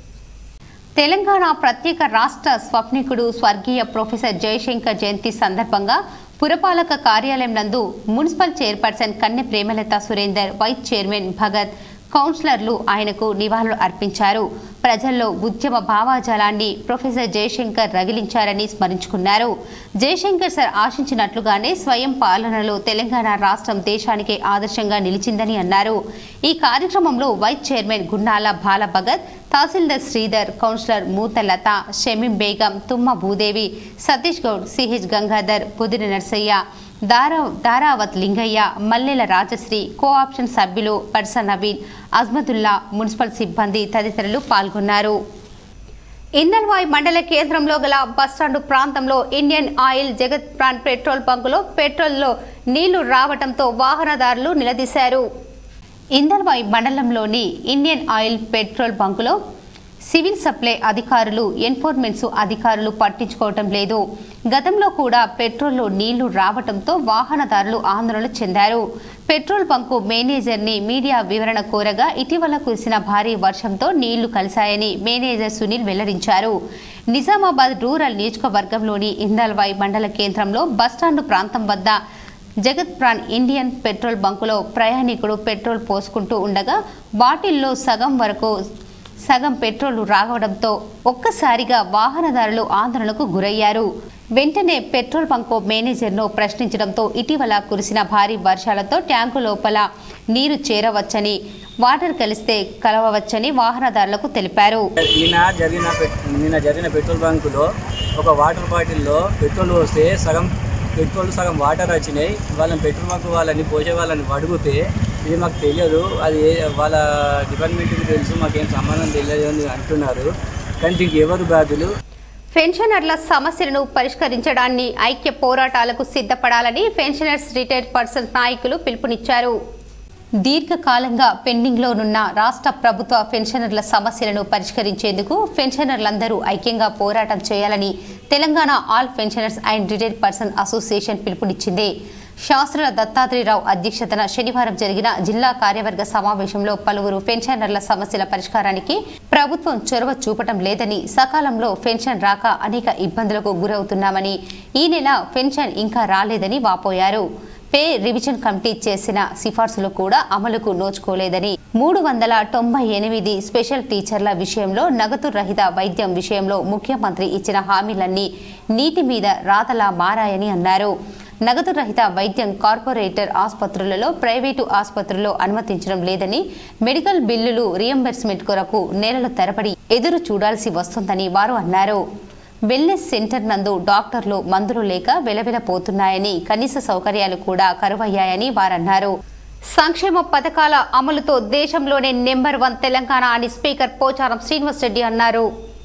తెలంగాణ ప్రత్యేక రాష్ట్ర స్వప్నికుడు స్వర్గీయ ప్రొఫెసర్ జయశంకర్ జయంతి సందర్భంగా పురపాలక కార్యాలయం నందు municipal chairperson Kanne Premalatha Surender vice chairman Bhagat కౌన్సిలర్లు ఆయనకు నివాళులు అర్పించారు ప్రజల్లో ఉద్యమ భావాజాలాన్ని ప్రొఫెసర్ జయశంకర్ రగిలించారని స్మరించుకున్నారు జయశంకర్ సార్ ఆశించినట్లుగానే స్వయం పాలనలో తెలంగాణ రాష్ట్రం దేశానికి ఆదర్శంగా నిలిచిందని అన్నారు ఈ కార్యక్రమంలో vice chairman Gunnala Bala Bhagat tahsildar Sridhar councillor Mutalatha Shamim Begum Tumma Bhudevi Satish Goud CH Gangadhar Pudiri Narsaiah Dara Daravath Lingaiah Mallela Rajasri co option సభ్యులు పర్స నవీన్ అజ్మదుల్లా మున్సిపల్ సిబ్బంది తదితరులు పాల్గొన్నారు ఇందల్వాయ్ మండల కేంద్రంలో గల బస్టాండు ప్రాంతంలో Indian oil Jagat Pran petrol బంకులో పెట్రోల్లో నీళ్లు రావటంతో వాహనదారులు నిలదీశారు ఇందల్వాయ్ మండలంలోని ఇండియన్ ఆయిల్ పెట్రోల్ బంకులో సివిల్ సప్లై అధికారులు ఎన్ఫోర్స్మెంట్స్ అధికారులు పట్టించుకోవటం లేదు గతంలో కూడా పెట్రోల్లో నీళ్లు రావటంతో వాహనదారులు ఆందోళన చెందారు పెట్రోల్ బంకు మేనేజర్ని మీడియా వివరణ కోరగా ఇటీవల కురిసిన భారీ వర్షంతో నీళ్లు కలిశాయని మేనేజర్ సునీల్ వెల్లడించారు నిజామాబాద్ రూరల్ నియోజకవర్గంలోని ఇందల్వాయ్ మండల కేంద్రంలో బస్టాండు ప్రాంతం వద్ద జగత్ ప్రాన్ ఇండియన్ పెట్రోల్ బంకులో ప్రయాణికుడు పెట్రోల్ పోసుకుంటూ ఉండగా బాటిల్లో సగం వరకు సగం పెట్రోల్ రావడంతో ఒక్కసారిగా వాహనదారులు ఆందోళనకు గురయ్యారు వెంటనే పెట్రోల్ బంకు మేనేజర్ను ప్రశ్నించడంతో ఇటీవల కురిసిన భారీ వర్షాలతో ట్యాంకు లోపల నీరు చేరవచ్చని వాటర్ కలిస్తే కలవవచ్చని వాహనదారులకు తెలిపారు నిన్న జరిగిన పెట్- నిన్న జరిగిన పెట్రోల్ బంకులో ఒక వాటర్ బాటిల్లో పెట్రోల్ పోస్తే సగం పెట్రోల్ సగం వాటర్ వచ్చినాయి వాళ్ళని పెట్రోల్ బంక్ వాళ్ళని పోసే వాళ్ళని అడిగితే ఇది మాకు తెలియదు అది ఏ- వాళ్ళ డిపార్ట్మెంట్కి తెలుసు మాకేం సంబంధం తెలియదు అని అంటున్నారు కానీ దీనికి ఎవరు బాధ్యులు పెన్షనర్ల సమస్యలను పరిష్కరించడాన్ని ఐక్య పోరాటాలకు సిద్ధపడాలని పెన్షనర్స్ రిటైర్డ్ పర్సన్ నాయకులు పిలుపునిచ్చారు దీర్ఘకాలంగా పెండింగ్లోనున్న రాష్ట్ర ప్రభుత్వ పెన్షనర్ల సమస్యలను పరిష్కరించేందుకు పెన్షనర్లందరూ ఐక్యంగా పోరాటం చేయాలని Telangana all pensioners and retired person association పిలుపునిచ్చింది శాస్త్రుల దత్తాత్రేయరావు అధ్యక్షతన శనివారం జరిగిన జిల్లా కార్యవర్గ సమావేశంలో పలువురు పెన్షనర్ల సమస్యల పరిష్కారానికి ప్రభుత్వం చొరవ చూపటం లేదని సకాలంలో పెన్షన్ రాక అనేక ఇబ్బందులకు గురవుతున్నామని ఈ నెల పెన్షన్ ఇంకా రాలేదని వాపోయారు పే రివిజన్ కమిటీ చేసిన సిఫార్సులు కూడా అమలుకు నోచుకోలేదని మూడు వందల తొంభై ఎనిమిది స్పెషల్ టీచర్ల విషయంలో నగదు రహిత వైద్యం విషయంలో ముఖ్యమంత్రి ఇచ్చిన హామీలన్నీ నీటి మీద రాతలా మారాయని అన్నారు నగదు రహిత వైద్యం కార్పొరేటర్ ఆసుపత్రులలో ప్రైవేటు ఆసుపత్రుల్లో అనుమతించడం లేదని మెడికల్ బిల్లులు రియంబర్స్మెంట్ కొరకు నెలల తరబడి ఎదురు చూడాల్సి వస్తుందని వారు అన్నారు వెల్నెస్ సెంటర్ నందు డాక్టర్లు మందులు లేక వెలవెలపోతున్నాయని కనీస సౌకర్యాలు కూడా కరువయ్యాయని వారన్నారు సంక్షేమ పథకాల అమలుతో దేశంలోనే నెంబర్ వన్ తెలంగాణ అని స్పీకర్ పోచారం శ్రీనివాస్ రెడ్డి అన్నారు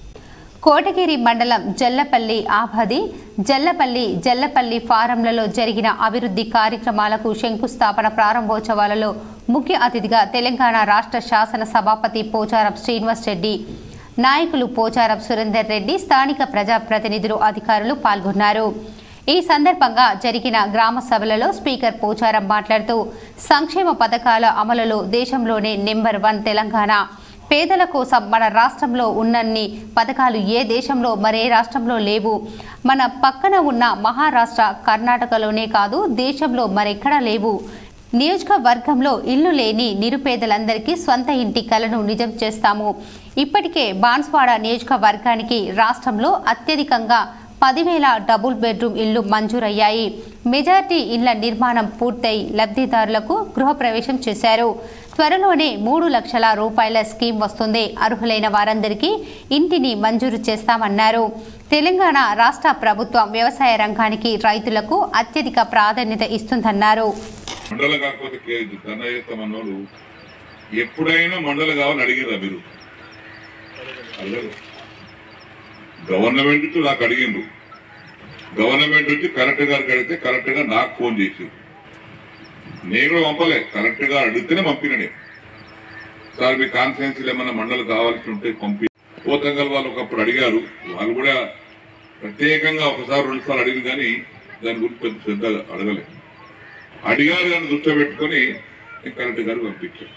కోటగిరి మండలం జల్లపల్లి ఆభది జల్లపల్లి జల్లపల్లి ఫారంలలో జరిగిన అభివృద్ధి కార్యక్రమాలకు శంకుస్థాపన ప్రారంభోత్సవాలలో ముఖ్య అతిథిగా తెలంగాణ రాష్ట్ర శాసన సభాపతి పోచారం శ్రీనివాస్ రెడ్డి నాయకులు పోచారం సురేందర్ రెడ్డి స్థానిక ప్రజాప్రతినిధులు అధికారులు పాల్గొన్నారు ఈ సందర్భంగా జరిగిన గ్రామ సభలలో స్పీకర్ పోచారం మాట్లాడుతూ సంక్షేమ పథకాల అమలులో దేశంలోనే నెంబర్ వన్ తెలంగాణ పేదల కోసం మన రాష్ట్రంలో ఉన్నన్ని పథకాలు ఏ దేశంలో మరే రాష్ట్రంలో లేవు మన పక్కన ఉన్న మహారాష్ట్ర కర్ణాటకలోనే కాదు దేశంలో మరెక్కడా లేవు నియోజకవర్గంలో ఇల్లు లేని నిరుపేదలందరికీ స్వంత ఇంటి కలను నిజం చేస్తాము ఇప్పటికే బాన్స్వాడ నియోజకవర్గానికి రాష్ట్రంలో అత్యధికంగా పదివేల డబుల్ బెడ్రూమ్ ఇళ్లు మంజూరయ్యాయి మెజార్టీ ఇళ్ల నిర్మాణం పూర్తయి లబ్ధిదారులకు గృహప్రవేశం చేశారు త్వరలోనే మూడు లక్షల రూపాయల స్కీమ్ వస్తుంది అర్హులైన వారందరికీ ఇంటిని మంజూరు చేస్తామన్నారు తెలంగాణ రాష్ట్ర ప్రభుత్వం వ్యవసాయ రంగానికి రైతులకు అత్యధిక ప్రాధాన్యత ఇస్తుందన్నారు మండలం కాకపోతే కే- ధర్నా చేస్తామన్న వాళ్ళు ఎప్పుడైనా మండలం కావాలని అడిగిరా మీరు అడగరు గవర్నమెంట్ నాకు అడిగిండ్రు గవర్నమెంట్ వచ్చి కలెక్టర్ గారికి అడిగితే కలెక్టర్ గారు నాకు ఫోన్ చేసి నేను కూడా పంపలే కలెక్టర్ గారు అడిగితేనే పంపిన నేను సార్ మీ కాన్ఫరెన్స్ ఏమన్నా మండలి కావాల్సి ఉంటే పంపి పోతంగల్ వాళ్ళు ఒకప్పుడు అడిగారు వాళ్ళు కూడా ప్రత్యేకంగా ఒకసారి రెండు సార్లు అడిగింది కానీ దాని గురించి పెద్ద శ్రద్ధ అడగలేదు అడిగారు కానీ దృష్టి పెట్టుకొని నేను కలెక్టర్ గారు పంపించాను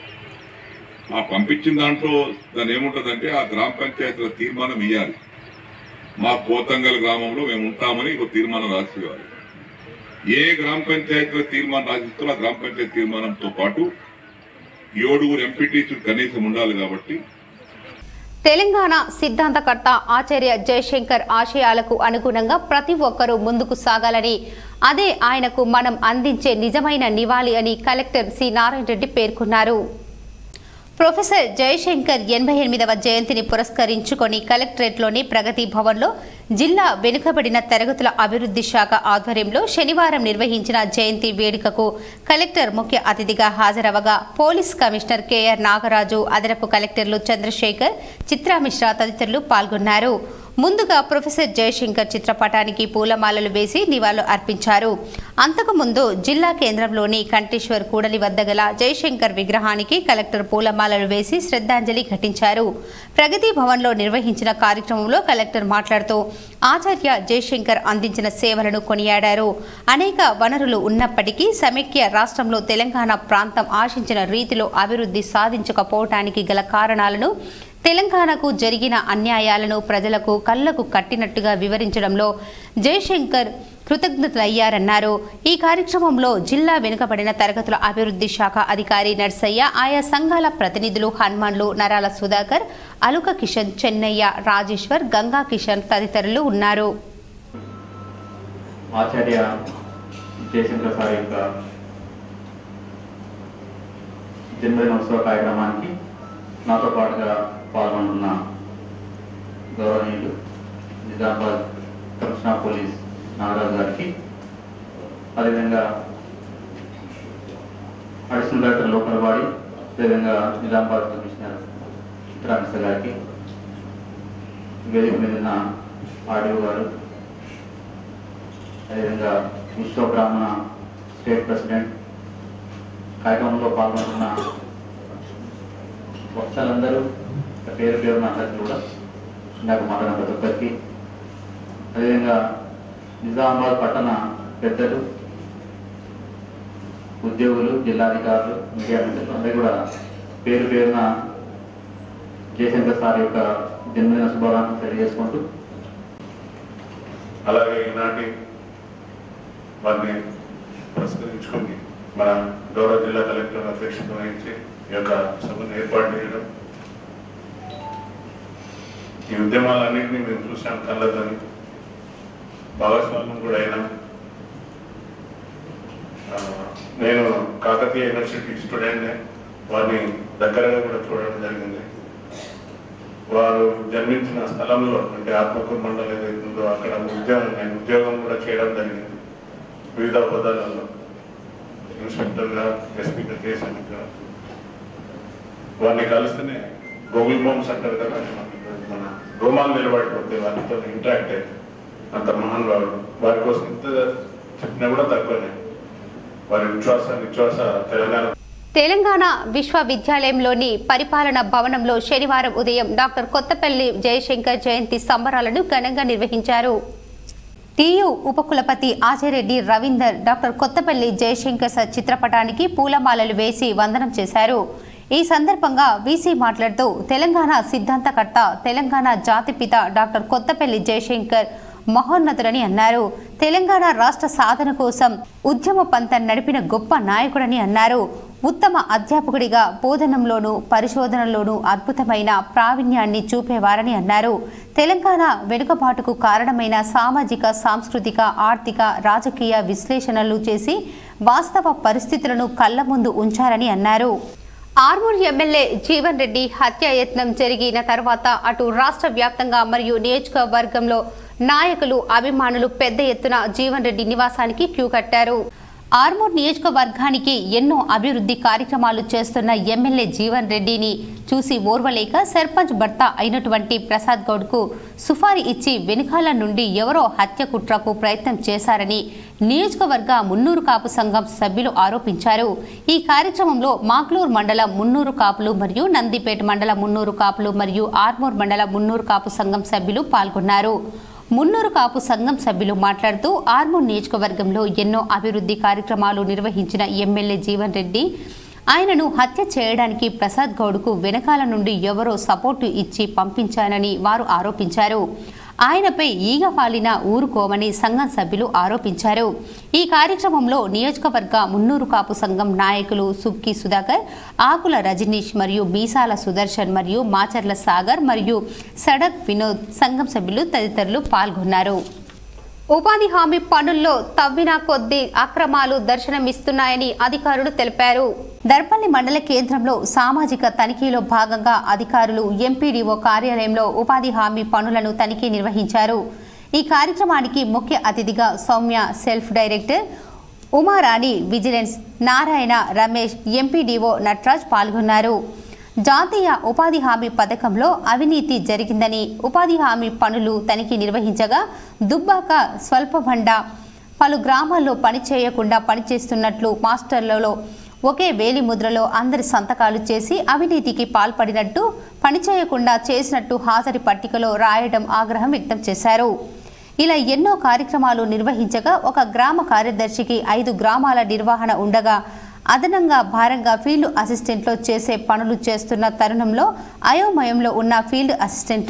ఆ పంపించిన దాంట్లో దాని ఏముంటదంటే ఆ గ్రామ పంచాయతీల తీర్మానం ఇవ్వాలి మా పోతంగల్ గ్రామంలో మేము ఉంటామని ఒక తీర్మానం రాసి ఇవ్వాలి ఏ గ్రామ పంచాయతీల తీర్మానం రాసిస్తారో ఆ గ్రామ పంచాయతీ తీర్మానంతో పాటు ఏడుగురు ఎంపీటీసీలు కనీసం ఉండాలి కాబట్టి తెలంగాణ సిద్ధాంతకర్త ఆచార్య జయశంకర్ ఆశయాలకు అనుగుణంగా ప్రతి ఒక్కరూ ముందుకు సాగాలని అదే ఆయనకు మనం అందించే నిజమైన నివాళి అని కలెక్టర్ సి నారాయణ రెడ్డి పేర్కొన్నారు ప్రొఫెసర్ జయశంకర్ ఎనభై ఎనిమిదవ జయంతిని పురస్కరించుకొని కలెక్టరేట్లోని ప్రగతి భవన్లో జిల్లా వెనుకబడిన తరగతుల అభివృద్ధి శాఖ ఆధ్వర్యంలో శనివారం నిర్వహించిన జయంతి వేడుకకు కలెక్టర్ ముఖ్య అతిథిగా హాజరవగా పోలీస్ కమిషనర్ కెఆర్ నాగరాజు అదనపు కలెక్టర్లు చంద్రశేఖర్ చిత్రామిశ్రా తదితరులు పాల్గొన్నారు ముందుగా ప్రొఫెసర్ జయశంకర్ చిత్రపటానికి పూలమాలలు వేసి నివాళులు అర్పించారు అంతకుముందు జిల్లా కేంద్రంలోని కంటేశ్వర్ కూడలి వద్ద గల జయశంకర్ విగ్రహానికి కలెక్టర్ పూలమాలలు వేసి శ్రద్ధాంజలి ఘటించారు ప్రగతి భవన్లో నిర్వహించిన కార్యక్రమంలో కలెక్టర్ మాట్లాడుతూ ఆచార్య జయశంకర్ అందించిన సేవలను కొనియాడారు అనేక వనరులు ఉన్నప్పటికీ సమైక్య రాష్ట్రంలో తెలంగాణ ప్రాంతం ఆశించిన రీతిలో అభివృద్ధి సాధించకపోవటానికి గల కారణాలను తెలంగాణకు జరిగిన అన్యాయాలను ప్రజలకు కళ్లకు కట్టినట్టుగా వివరించడంలో జయశంకర్ కృతజ్ఞతలయ్యారన్నారు ఈ కార్యక్రమంలో జిల్లా వెనుకబడిన తరగతుల అభివృద్ధి శాఖ అధికారి నర్సయ్య ఆయా సంఘాల ప్రతినిధులు హనుమాన్లు నరాల సుధాకర్ అలుక కిషన్ చెన్నయ్య రాజేశ్వర్ గంగా కిషన్ తదితరులు ఉన్నారు ఆచార్య జయశంకర్ సార్ యొక్క జన్మదినోత్సవ కార్యక్రమానికి నాతో పాటుగా పాల్గొంటున్న గౌరవనీయులు నిజామాబాద్ కమిషనర్ పోలీస్ నాగరాజు గారికి అదేవిధంగా అడిషనల్ కలెక్టర్ లోకల్ బాడీ అదేవిధంగా నిజామాబాద్ కమిషనర్ చిత్రామిశ్ర గారికి వేదిక మీద ఉన్న ఆడియో గారు అదేవిధంగా విశ్వ బ్రాహ్మణ స్టేట్ ప్రెసిడెంట్ కార్యక్రమంలో పాల్గొంటున్న వక్తలందరూ పేరు పేరున అందరికీ కూడా ఇందాక మాట్లాడిన ప్రతి ఒక్కరికి అదేవిధంగా నిజామాబాద్ పట్టణ పెద్దలు ఉద్యోగులు జిల్లాధికారులు మీడియా మిత్రులు అందరూ కూడా పేరు పేరున జయశంకర్ సార్ యొక్క జన్మదిన శుభాకాంక్షలు తెలియజేసుకుంటూ అలాగే ఈనాటి వారిని పురస్కరించుకొని మన గౌరవ జిల్లా కలెక్టర్ అధ్యక్షత వహించి ఈ యొక్క సభను ఏర్పాటు చేయడం ఈ ఉద్యమాలన్నింటినీ మేము చూసాం కళ్ళదని భాగస్వామ్యం కూడా అయినాం ఆ, నేను కాకతీయ యూనివర్సిటీ స్టూడెంట్ వారిని దగ్గరగా కూడా చూడడం జరిగింది వారు జన్మించిన స్థలంలో అంటే ఆత్మకూరు మండలం ఏదైతుందో అక్కడ ఉద్యోగం నేను ఉద్యోగం కూడా చేయడం జరిగింది వివిధ హోదాలలో ఇన్స్పెక్టర్గా ఎస్పీగా చేశాను ఇక్కడ వారిని కలిస్తేనే గూగుల్ హోమ్స్ అంటారు కదా మన రోమాలు నిలబడిపోతే వారితో ఇంటరాక్ట్ అయితే అంత మహానుభావుడు వారి కోసం ఇంత చెప్పినా కూడా తక్కువనే వారి విశ్వాస నిశ్వాస తెలంగాణ తెలంగాణ విశ్వవిద్యాలయంలోని పరిపాలన భవనంలో శనివారం ఉదయం డాక్టర్ కొత్తపల్లి జయశంకర్ జయంతి సంబరాలను ఘనంగా నిర్వహించారు టీయు ఉపకులపతి ఆచార్యరెడ్డి రవీందర్ డాక్టర్ కొత్తపల్లి జయశంకర్ సార్ చిత్రపటానికి పూలమాలలు వేసి వందనం చేశారు ఈ సందర్భంగా వీసీ మాట్లాడుతూ తెలంగాణ సిద్ధాంతకర్త తెలంగాణ జాతిపిత డాక్టర్ కొత్తపల్లి జయశంకర్ మహోన్నతుడని అన్నారు తెలంగాణ రాష్ట్ర సాధన కోసం ఉద్యమ పంత నడిపిన గొప్ప నాయకుడని అన్నారు ఉత్తమ అధ్యాపకుడిగా బోధనంలోనూ పరిశోధనలోనూ అద్భుతమైన ప్రావీణ్యాన్ని చూపేవారని అన్నారు తెలంగాణ వెనుకబాటుకు కారణమైన సామాజిక సాంస్కృతిక ఆర్థిక రాజకీయ విశ్లేషణలు చేసి వాస్తవ పరిస్థితులను కళ్ల ముందు ఉంచారని అన్నారు ఆర్మూర్ ఎమ్మెల్యే జీవన్ రెడ్డి హత్యాయత్నం జరిగిన తర్వాత అటు రాష్ట్ర వ్యాప్తంగా మరియు నియోజకవర్గంలో నాయకులు అభిమానులు పెద్ద ఎత్తున జీవన్ రెడ్డి నివాసానికి క్యూ కట్టారు ఆర్మూర్ నియోజకవర్గానికి ఎన్నో అభివృద్ధి కార్యక్రమాలు చేస్తున్న ఎమ్మెల్యే జీవన్ రెడ్డిని చూసి ఓర్వలేక సర్పంచ్ భర్త అయినటువంటి ప్రసాద్ గౌడ్కు సుఫారీ ఇచ్చి వెనుకాల నుండి ఎవరో హత్య కుట్రకు ప్రయత్నం చేశారని నియోజకవర్గ మున్నూరు కాపు సంఘం సభ్యులు ఆరోపించారు ఈ కార్యక్రమంలో మాక్లూర్ మండలం మున్నూరు కాపులు మరియు నందిపేట మండల మున్నూరు కాపులు మరియు ఆర్మూర్ మండల మున్నూరు కాపు సంఘం సభ్యులు పాల్గొన్నారు మున్నూరు కాపు సంఘం సభ్యులు మాట్లాడుతూ ఆర్మూర్ నియోజకవర్గంలో ఎన్నో అభివృద్ధి కార్యక్రమాలు నిర్వహించిన ఎమ్మెల్యే జీవన్ రెడ్డి ఆయనను హత్య చేయడానికి ప్రసాద్ గౌడ్కు వెనకాల నుండి ఎవరో సపోర్టు ఇచ్చి పంపించానని వారు ఆరోపించారు ఆయనపై ఈగ పాలిన ఊరుకోమని సంఘం సభ్యులు ఆరోపించారు ఈ కార్యక్రమంలో నియోజకవర్గ మున్నూరు కాపు సంఘం నాయకులు సుక్కి సుధాకర్ ఆకుల రజనీష్ మరియు మీసాల సుదర్శన్ మరియు మాచర్ల సాగర్ మరియు సడక్ వినోద్ సంఘం సభ్యులు తదితరులు పాల్గొన్నారు ఉపాధి హామీ పనుల్లో తవ్విన కొద్దీ అక్రమాలు దర్శనమిస్తున్నాయని అధికారులు తెలిపారు దర్పల్లి మండల కేంద్రంలో సామాజిక తనిఖీలో భాగంగా అధికారులు ఎంపీడీఓ కార్యాలయంలో ఉపాధి హామీ పనులను తనిఖీ నిర్వహించారు ఈ కార్యక్రమానికి ముఖ్య అతిథిగా Soumya self director Umarani vigilance Narayana Ramesh MPDO Natraj పాల్గొన్నారు జాతీయ ఉపాధి హామీ పథకంలో అవినీతి జరిగిందని ఉపాధి హామీ పనులు తనిఖీ నిర్వహించగా దుబ్బాక స్వల్పభండ పలు గ్రామాల్లో పని చేయకుండా పనిచేస్తున్నట్లు మాస్టర్లలో ఒకే వేలి ముద్రలో అందరి సంతకాలు చేసి అవినీతికి పాల్పడినట్టు పనిచేయకుండా చేసినట్టు హాజరి పట్టికలో రాయడం ఆగ్రహం వ్యక్తం చేశారు ఇలా ఎన్నో కార్యక్రమాలు నిర్వహించగా ఒక గ్రామ కార్యదర్శికి ఐదు గ్రామాల నిర్వహణ ఉండగా అదనంగా భారంగా ఫీల్డ్ అసిస్టెంట్లో చేసే పనులు చేస్తున్న తరుణంలో అయోమయంలో ఉన్న ఫీల్డ్ అసిస్టెంట్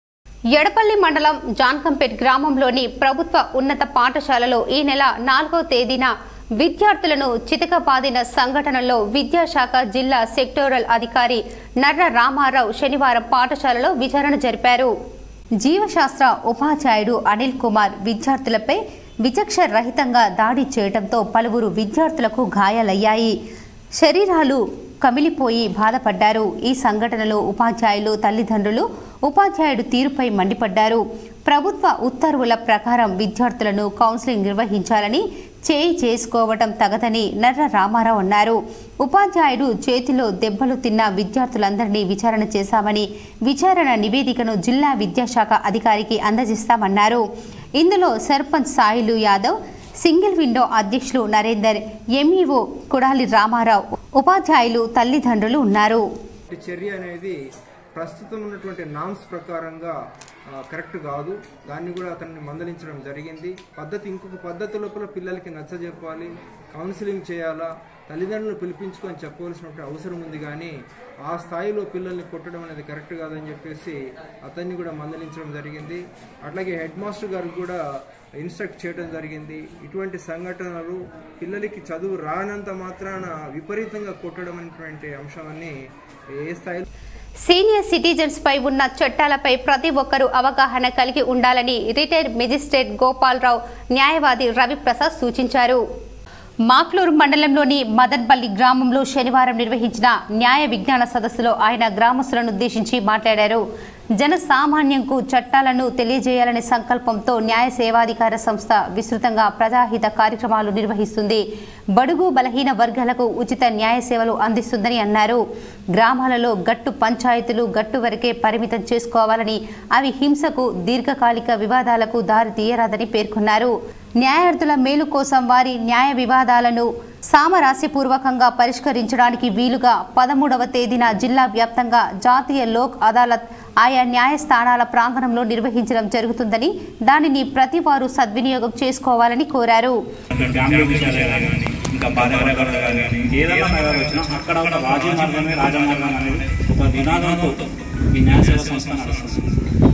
ఎడపల్లి మండలం జాన్కంపేట్ గ్రామంలోని ప్రభుత్వ ఉన్నత పాఠశాలలో ఈ నెల నాలుగో తేదీన విద్యార్థులను చితకబాదిన సంఘటనలో విద్యాశాఖ జిల్లా సెక్టోరల్ అధికారి నర్ర రామారావు శనివారం పాఠశాలలో విచారణ జరిపారు జీవశాస్త్ర ఉపాధ్యాయుడు అనిల్ కుమార్ విద్యార్థులపై విచక్ష రహితంగా దాడి చేయడంతో పలువురు విద్యార్థులకు గాయాలయ్యాయి శరీరాలు కమిలిపోయి బాధపడ్డారు ఈ సంఘటనలో ఉపాధ్యాయులు తల్లిదండ్రులు ఉపాధ్యాయుడు తీరుపై మండిపడ్డారు ప్రభుత్వ ఉత్తర్వుల ప్రకారం విద్యార్థులను కౌన్సిలింగ్ నిర్వహించాలని చేయి చేసుకోవటం తగదని నర్ర రామారావు అన్నారు ఉపాధ్యాయుడు చేతిలో దెబ్బలు తిన్న విద్యార్థులందరినీ విచారణ చేశామని విచారణ నివేదికను జిల్లా విద్యాశాఖ అధికారికి అందజేస్తామన్నారు ఇందులో సర్పంచ్ సాయిలు యాదవ్ సింగిల్ విండో అధ్యక్షులు నరేందర్ ఎంఈఓ కుడాలి రామారావు ఉపాధ్యాయులు తల్లిదండ్రులు ఉన్నారు ఈ చర్య అనేది ప్రస్తుతం ఉన్నటువంటి నామ్స్ ప్రకారంగా ఆ, కరెక్ట్ కాదు దాన్ని కూడా అతన్ని మందలించడం జరిగింది పద్ధతి ఇంకొక పద్ధతి లోపల పిల్లలకి నచ్చజెప్పాలి కౌన్సిలింగ్ చేయాలా తల్లిదండ్రులు పిలిపించుకొని చెప్పవలసినటువంటి అవసరం ఉంది కానీ ఆ స్థాయిలో పిల్లల్ని కొట్టడం అనేది కరెక్ట్ కాదని చెప్పేసి అతన్ని కూడా మందలించడం జరిగింది అట్లాగే హెడ్ మాస్టర్ గారు కూడా ఇన్స్ట్రక్ట్ చేయడం జరిగింది ఇటువంటి సంఘటనలు పిల్లలకి చదువు రానంత మాత్రాన విపరీతంగా కొట్టడం అనేటువంటి అంశాన్ని ఏ స్థాయిలో సీనియర్ సిటిజన్స్ పై ఉన్న చట్టాలపై ప్రతి ఒక్కరూ అవగాహన కలిగి ఉండాలని రిటైర్డ్ మెజిస్ట్రేట్ గోపాలరావు న్యాయవాది రవిప్రసాద్ సూచించారు మాక్లూరు మండలంలోని మదన్పల్లి గ్రామంలో శనివారం నిర్వహించిన న్యాయ విజ్ఞాన సదస్సులో ఆయన గ్రామస్తులను ఉద్దేశించి మాట్లాడారు జన సామాన్యంకు చట్టాలను తెలియజేయాలనే సంకల్పంతో న్యాయ సేవాధికార సంస్థ విస్తృతంగా ప్రజాహిత కార్యక్రమాలు నిర్వహిస్తుంది బడుగు బలహీన వర్గాలకు ఉచిత న్యాయ సేవలు అందిస్తుందని అన్నారు గ్రామాలలో గట్టు పంచాయతీలు గట్టు వరకే పరిమితం చేసుకోవాలని అవి హింసకు దీర్ఘకాలిక వివాదాలకు దారి తీయరాదని పేర్కొన్నారు న్యాయార్థుల మేలు కోసం వారి న్యాయ వివాదాలను సామరాస్యపూర్వకంగా పరిష్కరించడానికి వీలుగా పదమూడవ తేదీన జిల్లా వ్యాప్తంగా జాతీయ లోక్ అదాలత్ ఆయా న్యాయస్థానాల ప్రాంగణంలో నిర్వహించడం జరుగుతుందని దానిని ప్రతి వారు సద్వినియోగం చేసుకోవాలని కోరారు ఫ్యామిలీ విషయాలే కానీ ఇంకా భార్యాభర్తలు కానీ ఏదైనా నగరాలు వచ్చినా అక్కడ ఒక రాజీ మార్గమే రాజమార్గం అనేది ఒక నినాదంతో ఈ న్యాయసేవ సంస్థ నడుస్తుంది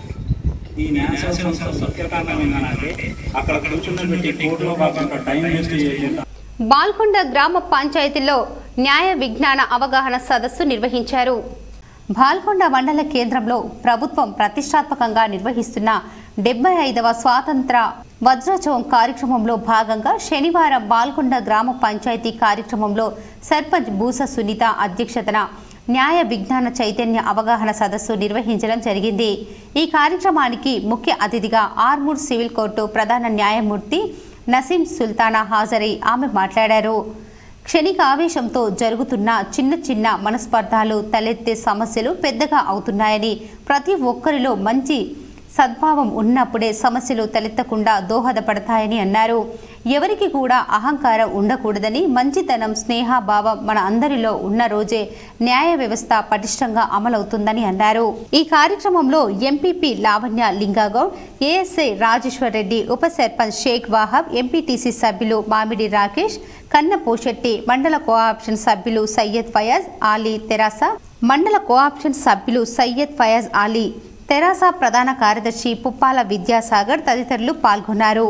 ఈ న్యాయసేవ సంస్థ ముఖ్య కారణం ఏంటంటే అక్కడ కూర్చున్న పెట్టి కోర్టులో కాకుండా టైం వేస్ట్ చేయకుండా బాల్కొండ గ్రామ పంచాయతీలో న్యాయ విజ్ఞాన అవగాహన సదస్సు నిర్వహించారు బాల్కొండ మండల కేంద్రంలో ప్రభుత్వం ప్రతిష్టాత్మకంగా నిర్వహిస్తున్న డెబ్బై ఐదవ స్వాతంత్ర వజ్రోత్సవం కార్యక్రమంలో భాగంగా శనివారం బాల్కొండ గ్రామ పంచాయతీ కార్యక్రమంలో సర్పంచ్ బూస సునీత అధ్యక్షతన న్యాయ విజ్ఞాన చైతన్య అవగాహన సదస్సు నిర్వహించడం జరిగింది ఈ కార్యక్రమానికి ముఖ్య అతిథిగా ఆర్మూర్ సివిల్ కోర్టు ప్రధాన న్యాయమూర్తి నసీం సుల్తానా హాజరై ఆమె మాట్లాడారు క్షణిక ఆవేశంతో జరుగుతున్న చిన్న చిన్న మనస్పర్ధాలు తలెత్తే సమస్యలు పెద్దగా అవుతున్నాయని ప్రతి ఒక్కరిలో మంచి సద్భావం ఉన్నప్పుడే సమస్యలు తలెత్తకుండా దోహదపడతాయని అన్నారు ఎవరికి కూడా అహంకారం ఉండకూడదని మంచితనం స్నేహభావం మన అందరిలో ఉన్న రోజే న్యాయ వ్యవస్థ పటిష్టంగా అమలవుతుందని అన్నారు ఈ కార్యక్రమంలో ఎంపీపీ లావణ్య లింగాగౌడ్ ఏఎస్ఐ రాజేశ్వర్ రెడ్డి ఉప సర్పంచ్ షేక్ వాహబ్ ఎంపీటీసీ సభ్యులు మామిడి రాకేష్ కన్న పోషెట్టి మండల కోఆప్షన్ సభ్యులు సయ్యద్ ఫయాజ్ ఆలీ తెరాస మండల కోఆప్షన్ సభ్యులు సయ్యద్ ఫయాజ్ ఆలీ తెరాస ప్రధాన కార్యదర్శి పుప్పాల విద్యాసాగర్ తదితరులు పాల్గొన్నారు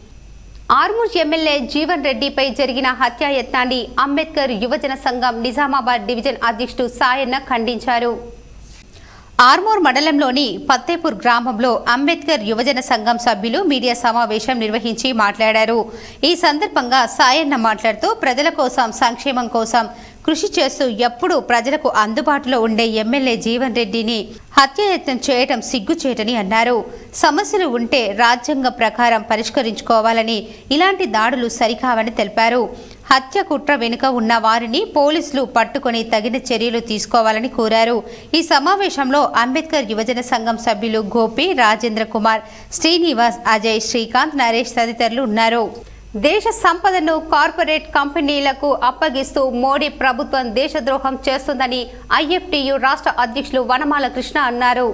ఆర్మూర్ ఎమ్మెల్యే జీవన్ రెడ్డిపై జరిగిన హత్యాయత్నాన్ని అంబేద్కర్ యువజన సంఘం నిజామాబాద్ డివిజన్ అధ్యక్షుడు సాయన్న ఖండించారు ఆర్మూర్ మండలంలోని పత్తేపూర్ గ్రామంలో అంబేద్కర్ యువజన సంఘం సభ్యులు మీడియా సమావేశం నిర్వహించి మాట్లాడారు ఈ సందర్భంగా సాయన్న మాట్లాడుతూ ప్రజల కోసం సంక్షేమం కోసం కృషి చేస్తూ ఎప్పుడూ ప్రజలకు అందుబాటులో ఉండే ఎమ్మెల్యే జీవన్ రెడ్డిని హత్యాయత్నం చేయటం సిగ్గుచేటని అన్నారు సమస్యలు ఉంటే రాజ్యాంగ ప్రకారం పరిష్కరించుకోవాలని ఇలాంటి దాడులు సరికావని తెలిపారు హత్య కుట్ర వెనుక ఉన్న వారిని పోలీసులు పట్టుకొని తగిన చర్యలు తీసుకోవాలని కోరారు ఈ సమావేశంలో అంబేద్కర్ యువజన సంఘం సభ్యులు గోపి రాజేంద్ర కుమార్ శ్రీనివాస్ అజయ్ శ్రీకాంత్ నరేష్ తదితరులు ఉన్నారు దేశ సంపదను కార్పొరేట్ కంపెనీలకు అప్పగిస్తూ మోడీ ప్రభుత్వం దేశద్రోహం చేస్తుందని ఐఎఫ్టియు రాష్ట్ర అధ్యక్షులు వనమాల కృష్ణ అన్నారు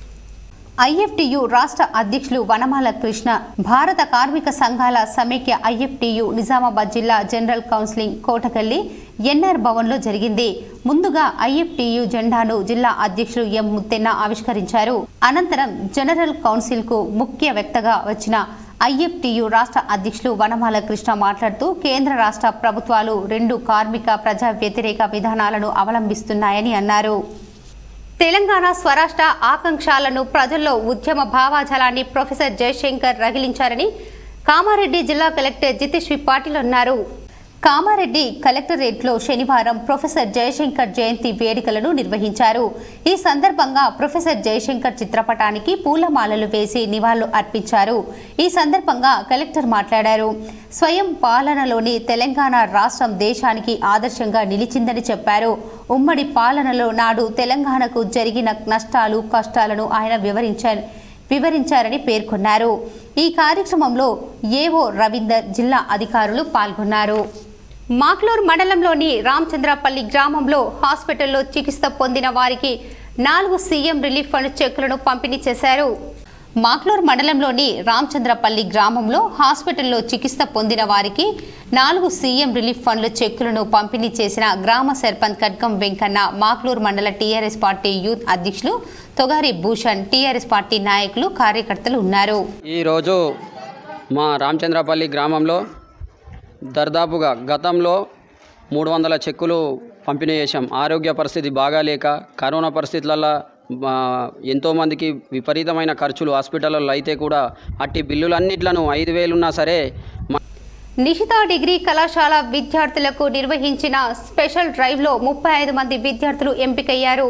ఐఎఫ్టియు రాష్ట్ర అధ్యక్షులు వనమాల కృష్ణ భారత కార్మిక సంఘాల సమైక్య ఐఎఫ్టియు నిజామాబాద్ జిల్లా జనరల్ కౌన్సిలింగ్ కోటకల్లి ఎన్ఆర్ భవన్లో జరిగింది ముందుగా ఐఎఫ్టియు జెండాను జిల్లా అధ్యక్షులు ఎం ముత్తెన్న ఆవిష్కరించారు అనంతరం జనరల్ కౌన్సిల్కు ముఖ్య వ్యక్తగా వచ్చిన ఐఎఫ్టియు రాష్ట్ర అధ్యక్షులు వనమాల కృష్ణ మాట్లాడుతూ కేంద్ర రాష్ట్ర ప్రభుత్వాలు రెండు కార్మిక ప్రజా వ్యతిరేక విధానాలను అవలంబిస్తున్నాయని అన్నారు తెలంగాణ స్వరాష్ట్ర ఆకాంక్షలను ప్రజల్లో ఉద్యమ భావాజలాన్ని ప్రొఫెసర్ జయశంకర్ రగిలించారని కామారెడ్డి జిల్లా కలెక్టర్ జితేష్ వి పాటిల్ అన్నారు కామారెడ్డి కలెక్టరేట్లో శనివారం ప్రొఫెసర్ జయశంకర్ జయంతి వేడుకలను నిర్వహించారు ఈ సందర్భంగా ప్రొఫెసర్ జయశంకర్ చిత్రపటానికి పూలమాలలు వేసి నివాళులు అర్పించారు ఈ సందర్భంగా కలెక్టర్ మాట్లాడారు స్వయం పాలనలోని తెలంగాణ రాష్ట్రం దేశానికి ఆదర్శంగా నిలిచిందని చెప్పారు ఉమ్మడి పాలనలో నాడు తెలంగాణకు జరిగిన నష్టాలు కష్టాలను ఆయన వివరించారు వివరించారని పేర్కొన్నారు ఈ కార్యక్రమంలో ఏవో రవీందర్ జిల్లా అధికారులు పాల్గొన్నారు మాక్లూర్ మండలంలోని రామచంద్రపల్లి గ్రామంలో హాస్పిటల్లో చికిత్స పొందిన వారికి నాలుగు సీఎం రిలీఫ్ ఫండ్ చెక్కులను పంపిణీ చేశారు మాక్లూర్ మండలంలోని రామచంద్రపల్లి గ్రామంలో హాస్పిటల్లో చికిత్స పొందిన వారికి నాలుగు సీఎం రిలీఫ్ ఫండ్ల చెక్కులను పంపిణీ చేసిన గ్రామ సర్పంచ్ కడ్కం వెంకన్న మాక్లూర్ మండల టీఆర్ఎస్ పార్టీ యూత్ అధ్యక్షులు తొగారి భూషణ్ టీఆర్ఎస్ పార్టీ నాయకులు కార్యకర్తలు ఉన్నారు ఈరోజు మా రామచంద్రపల్లి గ్రామంలో దర్దాపుగా గతంలో మూడు వందల చెక్కులు పంపిణీ చేశాం ఆరోగ్య పరిస్థితి బాగాలేక కరోనా పరిస్థితులలో ఆ, ఎంతోమందికి విపరీతమైన ఖర్చులు హాస్పిటల్లో అయితే కూడా అట్టి బిల్లులన్నిట్లను ఐదు వేలున్నా సరే మ- నిషిత డిగ్రీ కళాశాల విద్యార్థులకు నిర్వహించిన స్పెషల్ డ్రైవ్లో ముప్పై ఐదు మంది విద్యార్థులు ఎంపికయ్యారు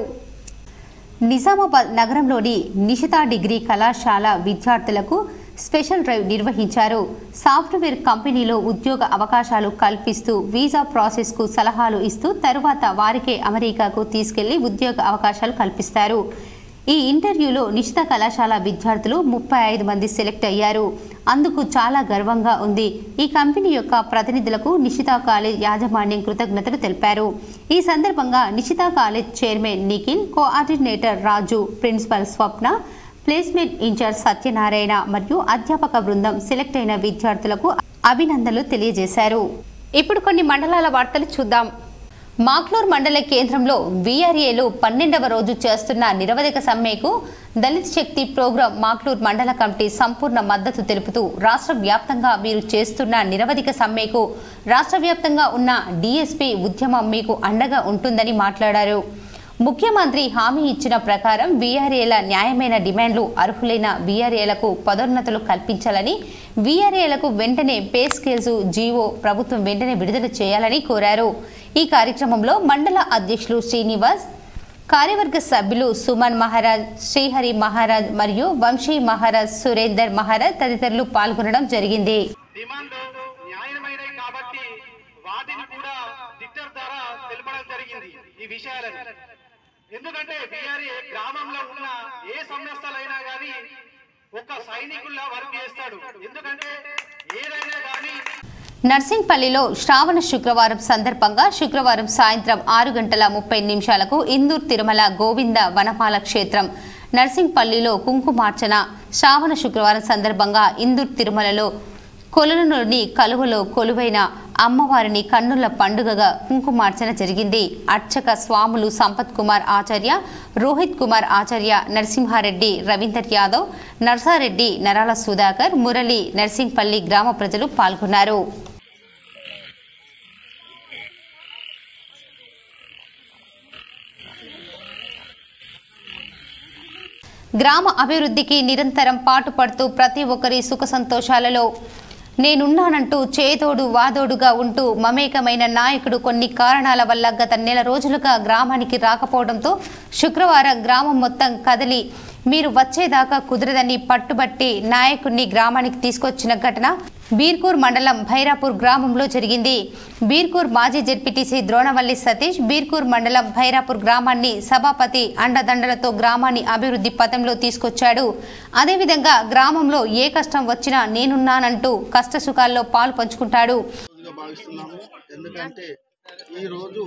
నిజామాబాద్ నగరంలోని నిషిత డిగ్రీ కళాశాల విద్యార్థులకు స్పెషల్ డ్రైవ్ నిర్వహించారు సాఫ్ట్వేర్ కంపెనీలో ఉద్యోగ అవకాశాలు కల్పిస్తూ వీసా ప్రాసెస్కు సలహాలు ఇస్తూ తరువాత వారికే అమెరికాకు తీసుకెళ్లి ఉద్యోగ అవకాశాలు కల్పిస్తారు ఈ ఇంటర్వ్యూలో నిషిత కళాశాల విద్యార్థులు ముప్పై ఐదు మంది సెలెక్ట్ అయ్యారు అందుకు చాలా గర్వంగా ఉంది ఈ కంపెనీ యొక్క ప్రతినిధులకు నిషిత కాలేజ్ యాజమాన్యం కృతజ్ఞతలు తెలిపారు ఈ సందర్భంగా Nishitha college chairman Nikhil coordinator Raju principal Swapna placement incharge Satyanarayana మరియు అధ్యాపక బృందం సెలెక్ట్ అయిన విద్యార్థులకు అభినందనలు తెలియజేశారు ఇప్పుడు కొన్ని మండలాల వార్తలు చూద్దాం మాక్లూర్ మండల కేంద్రంలో వీఆర్ఏలు పన్నెండవ రోజు చేస్తున్న నిరవధిక సమ్మెకు దళిత్ శక్తి ప్రోగ్రాం మాక్లూర్ మండల కమిటీ సంపూర్ణ మద్దతు తెలుపుతూ రాష్ట్ర వ్యాప్తంగా మీరు చేస్తున్న నిరవధిక సమ్మెకు రాష్ట్ర వ్యాప్తంగా ఉన్న డీఎస్పీ ఉద్యమం మీకు అండగా ఉంటుందని మాట్లాడారు ముఖ్యమంత్రి హామీ ఇచ్చిన ప్రకారం వీఆర్ఏల న్యాయమైన డిమాండ్లు అర్హులైన వీఆర్ఏలకు పదోన్నతులు కల్పించాలని వీఆర్ఏలకు వెంటనే పే స్కేల్స్ జీవో ప్రభుత్వం వెంటనే విడుదల చేయాలని కోరారు ఈ కార్యక్రమంలో మండల అధ్యక్షులు శ్రీనివాస్ కార్యవర్గ సభ్యులు సుమన్ మహారాజ్ శ్రీహరి మహారాజ్ మరియు వంశీ మహారాజ్ సురేందర్ మహారాజ్ తదితరులు పాల్గొనడం జరిగింది డిమాండ్ వాటిని కూడా ట్విట్టర్ ద్వారా తెలపడం జరిగింది ఈ విషయాలని ఎందుకంటే బీఆర్ఏ గ్రామంలో ఉన్న ఏ సంస్థలైనా కానీ ఒక సైనికుల్లా వర్క్ చేస్తాడు ఎందుకంటే ఏదైనా కానీ నర్సింగ్పల్లిలో శ్రావణ శుక్రవారం సందర్భంగా శుక్రవారం సాయంత్రం ఆరు గంటల ముప్పై నిమిషాలకు ఇందూర్ తిరుమల గోవింద వనపాల క్షేత్రం నర్సింగ్పల్లిలో కుంకుమార్చన శ్రావణ శుక్రవారం సందర్భంగా ఇందూర్ తిరుమలలో కొలనులోని కలువలో కొలువైన అమ్మవారిని కన్నుల పండుగగా కుంకుమార్చన జరిగింది అర్చక స్వాములు సంపత్ కుమార్ ఆచార్య రోహిత్ కుమార్ ఆచార్య నరసింహారెడ్డి రవీందర్ యాదవ్ నర్సారెడ్డి నరాల సుధాకర్ మురళి నర్సింగ్పల్లి గ్రామ ప్రజలు పాల్గొన్నారు గ్రామ అభివృద్ధికి నిరంతరం పాటుపడుతూ ప్రతి ఒక్కరి సుఖ సంతోషాలలో నేనున్నానంటూ చేదోడు వాదోడుగా ఉంటూ మమేకమైన నాయకుడు కొన్ని కారణాల వల్ల గత నెల రోజులుగా గ్రామానికి రాకపోవడంతో శుక్రవారం గ్రామం మొత్తం కదిలి మీరు వచ్చేదాకా కుదరదని పట్టుబట్టి నాయకుడిని గ్రామానికి తీసుకొచ్చిన ఘటన బీర్కూర్ మండలం భైరాపూర్ గ్రామంలో జరిగింది బీర్కూర్ మాజీ జెడ్పీటీసీ ద్రోణవల్లి సతీష్ బీర్కూర్ మండలం భైరాపూర్ గ్రామాన్ని సభాపతి అండదండలతో గ్రామాన్ని అభివృద్ధి పథంలో తీసుకొచ్చాడు అదేవిధంగా గ్రామంలో ఏ కష్టం వచ్చినా నేనున్నానంటూ కష్ట సుఖాల్లో పాలు పంచుకుంటాడు రోజుగా భావిస్తున్నాము ఎందుకంటే ఈ రోజు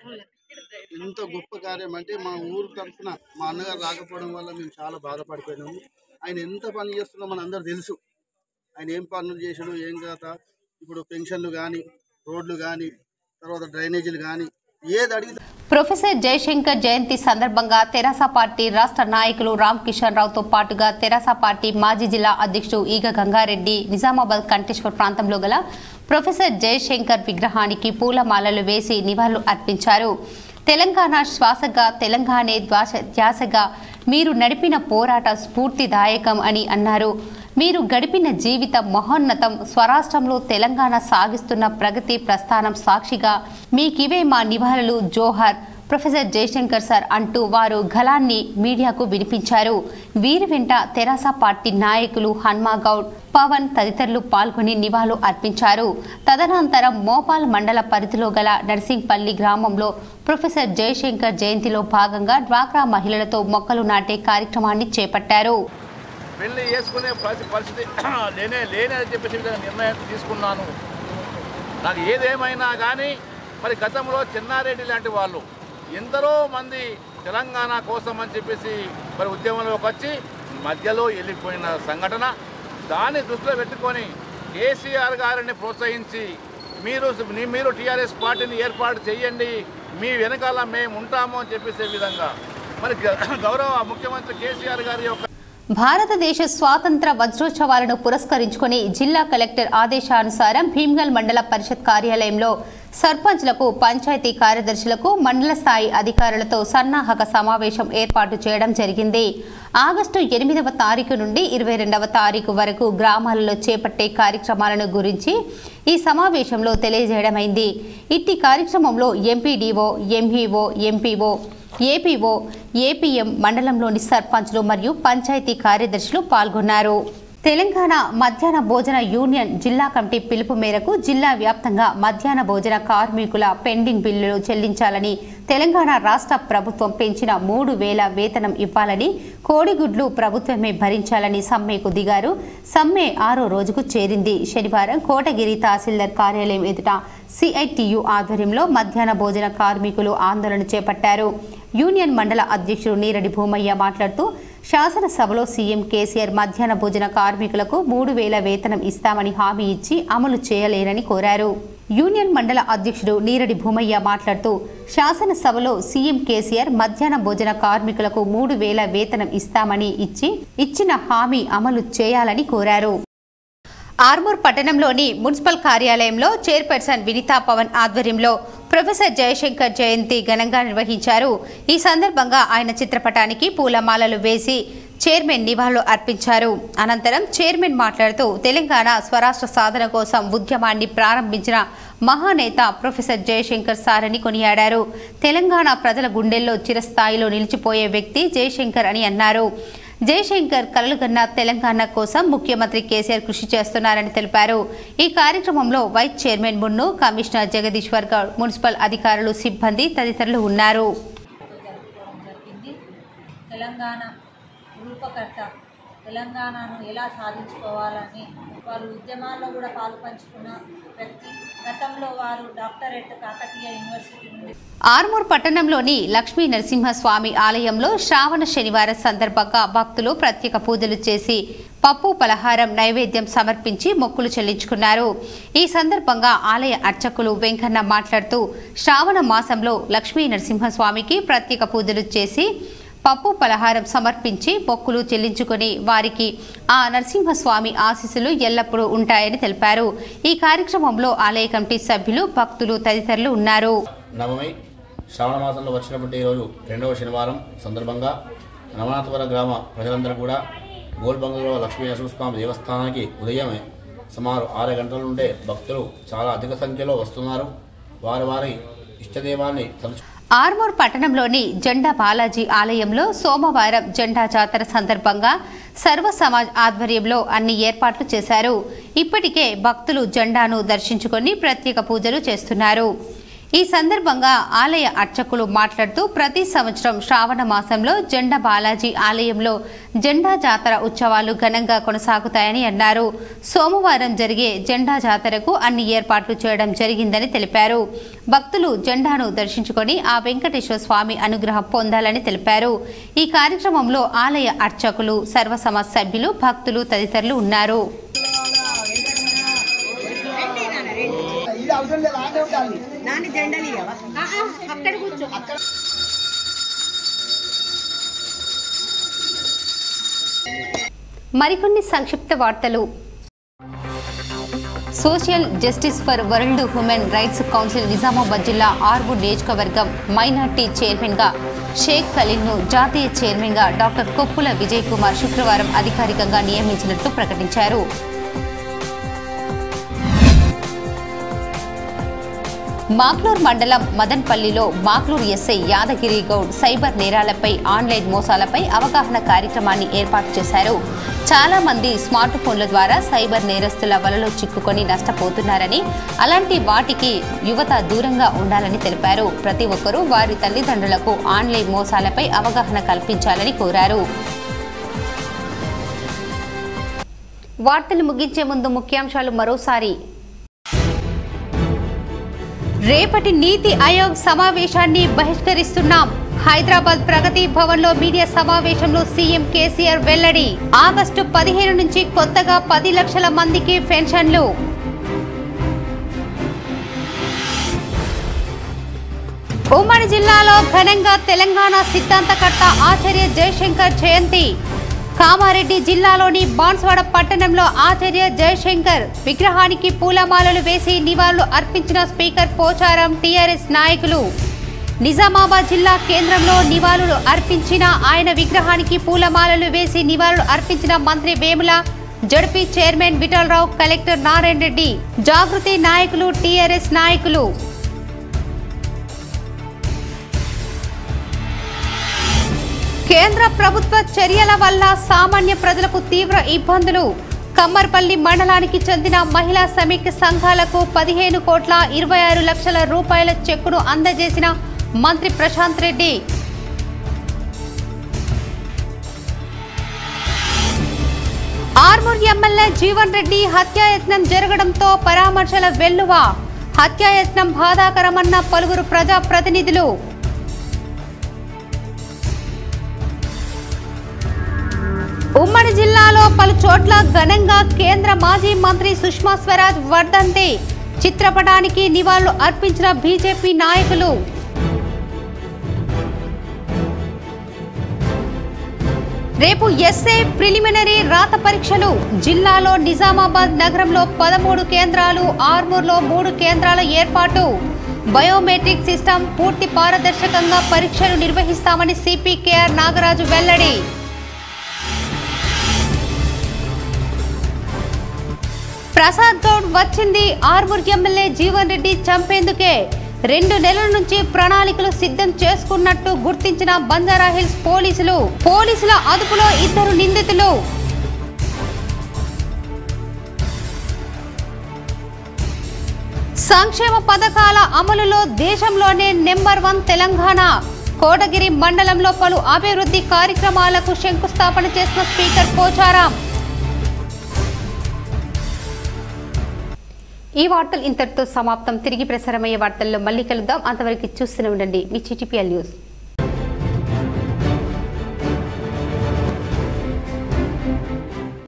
ఇంత గొప్ప కార్యం అంటే మా ఊరు తరఫున మా అన్నగారు రాకపోవడం వల్ల మేము చాలా బాధపడిపోయినాము ఆయన ఎంత పని చేస్తుందో మన అందరు తెలుసు ఆయన ఏం పనులు చేసాడు ఏం కాత ఇప్పుడు పెన్షన్లు కానీ రోడ్లు కానీ తర్వాత డ్రైనేజీలు కానీ ఏది అడిగితే ప్రొఫెసర్ జయశంకర్ జయంతి సందర్భంగా తెరాస పార్టీ రాష్ట్ర నాయకులు రామ్ కిషన్ రావుతో పాటుగా తెరాస పార్టీ మాజీ జిల్లా అధ్యక్షుడు ఈగ గంగారెడ్డి నిజామాబాద్ కంటేశ్వర్ ప్రాంతంలో గల ప్రొఫెసర్ జయశంకర్ విగ్రహానికి పూలమాలలు వేసి నివాళులు అర్పించారు తెలంగాణ శ్వాసగా తెలంగాణే ధ్వాస ధ్యాసగా మీరు నడిపిన పోరాట స్ఫూర్తిదాయకం అని అన్నారు మీరు గడిపిన జీవితం మహోన్నతం స్వరాష్ట్రంలో తెలంగాణ సాగిస్తున్న ప్రగతి ప్రస్థానం సాక్షిగా మీకివే మా నివాళులు జోహార్ ప్రొఫెసర్ జయశంకర్ సార్ అంటూ వారు గలాన్ని మీడియాకు వినిపించారు వీరి వెంట తెరాస పార్టీ నాయకులు హన్మాగౌడ్ పవన్ తదితరులు పాల్గొని నివాళులు అర్పించారు తదనంతరం మోపాల్ మండల పరిధిలో గల నర్సింగ్పల్లి గ్రామంలో ప్రొఫెసర్ జయశంకర్ జయంతిలో భాగంగా డ్వాక్రా మహిళలతో మొక్కలు నాటే కార్యక్రమాన్ని చేపట్టారు పెళ్లి చేసుకునే పరి- పరిస్థితి లేనే లేనే అని చెప్పేసి విధంగా నిర్ణయం తీసుకున్నాను నాకు ఏదేమైనా కానీ మరి గతంలో చెన్నారెడ్డి లాంటి వాళ్ళు ఎందరో మంది తెలంగాణ కోసం అని చెప్పేసి మరి ఉద్యమంలోకి వచ్చి మధ్యలో వెళ్ళిపోయిన సంఘటన దాన్ని దృష్టిలో పెట్టుకొని కేసీఆర్ గారిని ప్రోత్సహించి మీరు మీరు టీఆర్ఎస్ పార్టీని ఏర్పాటు చేయండి మీ వెనకాల మేము ఉంటాము అని చెప్పేసే విధంగా మరి గ- గౌరవ ముఖ్యమంత్రి కేసీఆర్ గారి యొక్క భారతదేశ స్వాతంత్ర వజ్రోత్సవాలను పురస్కరించుకొని జిల్లా కలెక్టర్ ఆదేశానుసారం భీమ్గల్ మండల పరిషత్ కార్యాలయంలో సర్పంచ్లకు పంచాయతీ కార్యదర్శులకు మండల స్థాయి అధికారులతో సన్నాహక సమావేశం ఏర్పాటు చేయడం జరిగింది ఆగస్టు ఎనిమిదవ తారీఖు నుండి ఇరవై రెండవ తారీఖు వరకు గ్రామాలలో చేపట్టే కార్యక్రమాలను గురించి ఈ సమావేశంలో తెలియజేయడమైంది ఇట్టి కార్యక్రమంలో MPDO MEO MPO APO APM మండలంలోని సర్పంచ్లు మరియు పంచాయతీ కార్యదర్శులు పాల్గొన్నారు తెలంగాణ మధ్యాహ్న భోజన యూనియన్ జిల్లా కమిటీ పిలుపు మేరకు జిల్లా వ్యాప్తంగా మధ్యాహ్న భోజన కార్మికుల పెండింగ్ బిల్లులు చెల్లించాలని తెలంగాణ రాష్ట్ర ప్రభుత్వం పెంచిన మూడు వేల వేతనం ఇవ్వాలని కోడిగుడ్లు ప్రభుత్వమే భరించాలని సమ్మెకు దిగారు సమ్మె ఆరో రోజుకు చేరింది శనివారం కోటగిరి తహసీల్దార్ కార్యాలయం ఎదుట సిఐటియు ఆధ్వర్యంలో మధ్యాహ్న భోజన కార్మికులు ఆందోళన చేపట్టారు యూనియన్ మండల అధ్యక్షుడు నీరడి భూమయ్య మాట్లాడుతూ శాసనసభలో సీఎం కేసీఆర్ మధ్యాహ్న భోజన కార్మికులకు మూడు వేల వేతనం ఇస్తామని హామీ ఇచ్చి అమలు చేయలేరని కోరారు యూనియన్ మండల అధ్యక్షుడు నీరడి భూమయ్య మాట్లాడుతూ శాసనసభలో సీఎం కేసీఆర్ మధ్యాహ్న భోజన కార్మికులకు మూడు వేల వేతనం ఇస్తామని ఇచ్చి ఇచ్చిన హామీ అమలు చేయాలని కోరారు ఆర్మూర్ పట్టణంలోని మున్సిపల్ కార్యాలయంలో చైర్పర్సన్ వినితా పవన్ ఆధ్వర్యంలో ప్రొఫెసర్ జయశంకర్ జయంతి ఘనంగా నిర్వహించారు ఈ సందర్భంగా ఆయన చిత్రపటానికి పూలమాలలు వేసి చైర్మన్ నివాళులు అర్పించారు అనంతరం చైర్మన్ మాట్లాడుతూ తెలంగాణ స్వరాష్ట్ర సాధన కోసం ఉద్యమాన్ని ప్రారంభించిన మహానేత ప్రొఫెసర్ జయశంకర్ సారని కొనియాడారు తెలంగాణ ప్రజల గుండెల్లో చిరస్థాయిలో నిలిచిపోయే వ్యక్తి జయశంకర్ అని అన్నారు జయశంకర్ కలలుగన్న తెలంగాణ కోసం ముఖ్యమంత్రి కేసీఆర్ కృషి చేస్తున్నారని తెలిపారు ఈ కార్యక్రమంలో vice chairman Munnu commissioner Jagadishwar Goud municipal అధికారులు సిబ్బంది తదితరులు ఉన్నారు జరిగింది తెలంగాణ రూపకర్త తెలంగాణను ఎలా సాధించుకోవాలని వారు ఉద్యమాల్లో కూడా పాలు పంచుకున్న వ్యక్తి గతంలో వారు డాక్టరేట్ కాకతీయ యూనివర్సిటీ నుండి ఆర్మూర్ పట్టణంలోని లక్ష్మీ నరసింహస్వామి ఆలయంలో శ్రావణ శనివారం సందర్భంగా భక్తులు ప్రత్యేక పూజలు చేసి పప్పు పలహారం నైవేద్యం సమర్పించి మొక్కులు చెల్లించుకున్నారు ఈ సందర్భంగా ఆలయ అర్చకులు వెంకన్న మాట్లాడుతూ శ్రావణ మాసంలో లక్ష్మీ నరసింహస్వామికి ప్రత్యేక పూజలు చేసి పప్పు పలహారం సమర్పించి మొక్కులు చెల్లించుకుని వారికి ఆ నరసింహస్వామి ఆశీస్సులు ఎల్లప్పుడూ ఉంటాయని తెలిపారు ఈ కార్యక్రమంలో ఆలయ కమిటీ సభ్యులు భక్తులు తదితరులు ఉన్నారు నవమి శ్రావణ మాసంలో వచ్చినటువంటి ఈరోజు రెండవ శనివారం సందర్భంగా నవనాథపురం గ్రామ ప్రజలందరూ కూడా గోల్బంగలో లక్ష్మీ నరసింహస్వామి దేవస్థానానికి ఉదయమే సుమారు ఆరు గంటల నుండే భక్తులు చాలా అధిక సంఖ్యలో వస్తున్నారు వారి వారి ఇష్టదేవాన్ని తలుచు ఆర్మూర్ పట్టణంలోని జెండా బాలాజీ ఆలయంలో సోమవారం జెండా జాతర సందర్భంగా సర్వ సమాజ్ ఆధ్వర్యంలో అన్ని ఏర్పాట్లు చేశారు ఇప్పటికే భక్తులు జెండాను దర్శించుకొని ప్రత్యేక పూజలు చేస్తున్నారు ఈ సందర్భంగా ఆలయ అర్చకులు మాట్లాడుతూ ప్రతి సంవత్సరం శ్రావణ మాసంలో జెండా బాలాజీ ఆలయంలో జెండా జాతర ఉత్సవాలు ఘనంగా కొనసాగుతాయని అన్నారు సోమవారం జరిగే జెండా జాతరకు అన్ని ఏర్పాట్లు చేయడం జరిగిందని తెలిపారు భక్తులు జెండాను దర్శించుకొని ఆ వెంకటేశ్వర స్వామి అనుగ్రహం పొందాలని తెలిపారు ఈ కార్యక్రమంలో ఆలయ అర్చకులు సర్వసమాజ్ సభ్యులు భక్తులు తదితరులు ఉన్నారు నాన్న జెండలు అక్కడ కూర్చో అక్కడ మరికొన్ని సంక్షిప్త వార్తలు social justice for world human rights council Nizamabad జిల్లా ఆర్మూర్ నియోజకవర్గం మైనార్టీ చైర్మన్గా షేక్ ఖలీల్ను జాతీయ చైర్మన్గా డాక్టర్ కొప్పుల విజయ్ కుమార్ శుక్రవారం అధికారికంగా నియమించినట్లు ప్రకటించారు మాక్లూర్ మండలం మదన్పల్లిలో మాక్లూర్ ఎస్ఐ యాదగిరి గౌడ్ సైబర్ నేరాలపై ఆన్లైన్ మోసాలపై అవగాహన కార్యక్రమాన్ని ఏర్పాటు చేశారు చాలా మంది స్మార్ట్ ఫోన్ల ద్వారా సైబర్ నేరస్తుల వలలో చిక్కుకొని నష్టపోతున్నారని అలాంటి వాటికి యువత దూరంగా ఉండాలని తెలిపారు ప్రతి ఒక్కరూ వారి తల్లిదండ్రులకు ఆన్లైన్ మోసాలపై అవగాహన కల్పించాలని కోరారు వార్తలు ముగించే ముందు ముఖ్యాంశాలు మరోసారి రేపటి నీతి ఆయోగ్ సమావేశాన్ని బహిష్కరిస్తున్నాం హైదరాబాద్ ప్రగతి భవన్లో మీడియా సమావేశంలో సీఎం కేసీఆర్ వెల్లడి ఆగస్టు పదిహేను నుంచి కొత్తగా పది లక్షల మందికి పెన్షన్లు ఉమ్మడి జిల్లాలో ఘనంగా తెలంగాణ సిద్ధాంతకర్త ఆచార్య జయశంకర్ జయంతి కామారెడ్డి జిల్లాలోని బాన్స్వాడ పట్టణంలో ఆచార్య జయశంకర్ విగ్రహానికి పూలమాలలు వేసి నివాళులు అర్పించిన స్పీకర్ పోచారం టీఆర్ఎస్ నాయకులు నిజామాబాద్ జిల్లా కేంద్రంలో నివాళులు అర్పించిన ఆయన విగ్రహానికి పూలమాలలు వేసి నివాళులు అర్పించిన మంత్రి Vemula ZP chairman Vithal Rao collector Narayana Reddy Jagruthi నాయకులు టీఆర్ఎస్ నాయకులు కేంద్ర ప్రభుత్వ చర్యల వల్ల సామాన్య ప్రజలకు తీవ్ర ఇబ్బందులు కమ్మర్పల్లి మండలానికి చెందిన మహిళా సమీక్ష సంఘాలకు పదిహేను కోట్ల ఇరవై ఆరు లక్షల రూపాయల చెక్కును అందజేసిన మంత్రి ప్రశాంత్ రెడ్డి ఆర్మూర్ ఎమ్మెల్యే జీవన్ రెడ్డి హత్యాయత్నం జరగడంతో పరామర్శల వెల్లువ హత్యాయత్నం బాధాకరమన్న పలువురు ప్రజాప్రతినిధులు ఉమ్మడి జిల్లాలో పలు చోట్ల ఘనంగా కేంద్ర మాజీ మంత్రి సుష్మా స్వరాజ్ వర్ధంతి చిత్రపటానికి నివాళులు అర్పించిన బీజేపీ నాయకులు రేపు ఎస్ఏ ప్రిలిమినరీ రాత పరీక్షలు జిల్లాలో నిజామాబాద్ నగరంలో పదమూడు కేంద్రాలు ఆర్మూర్లో మూడు కేంద్రాల ఏర్పాటు బయోమెట్రిక్ సిస్టమ్ పూర్తి పారదర్శకంగా పరీక్షలు నిర్వహిస్తామని సిపికేఆర్ నాగరాజు వెల్లడి ప్రసాద్ గౌడ్ వచ్చింది ఆర్మూర్ ఎమ్మెల్యే జీవన్ రెడ్డి చంపేందుకే రెండు నెలల నుంచి ప్రణాళికలు సిద్ధం చేసుకున్నట్టు గుర్తించిన బంజారాహిల్స్ పోలీసులు పోలీసుల అదుపులో ఇద్దరు నిందితులు సంక్షేమ పథకాల అమలులో దేశంలోనే నెంబర్ వన్ తెలంగాణ కోటగిరి మండలంలో పలు అభివృద్ధి కార్యక్రమాలకు శంకుస్థాపన చేసిన స్పీకర్ పోచారాం ఈ వార్తలు ఇంతటితో సమాప్తం తిరిగి ప్రసారమయ్యే వార్తల్లో మళ్ళీ కలుద్దాం అంతవరకు చూస్తూనే ఉండండి మీ చిటిపిఎల్ న్యూస్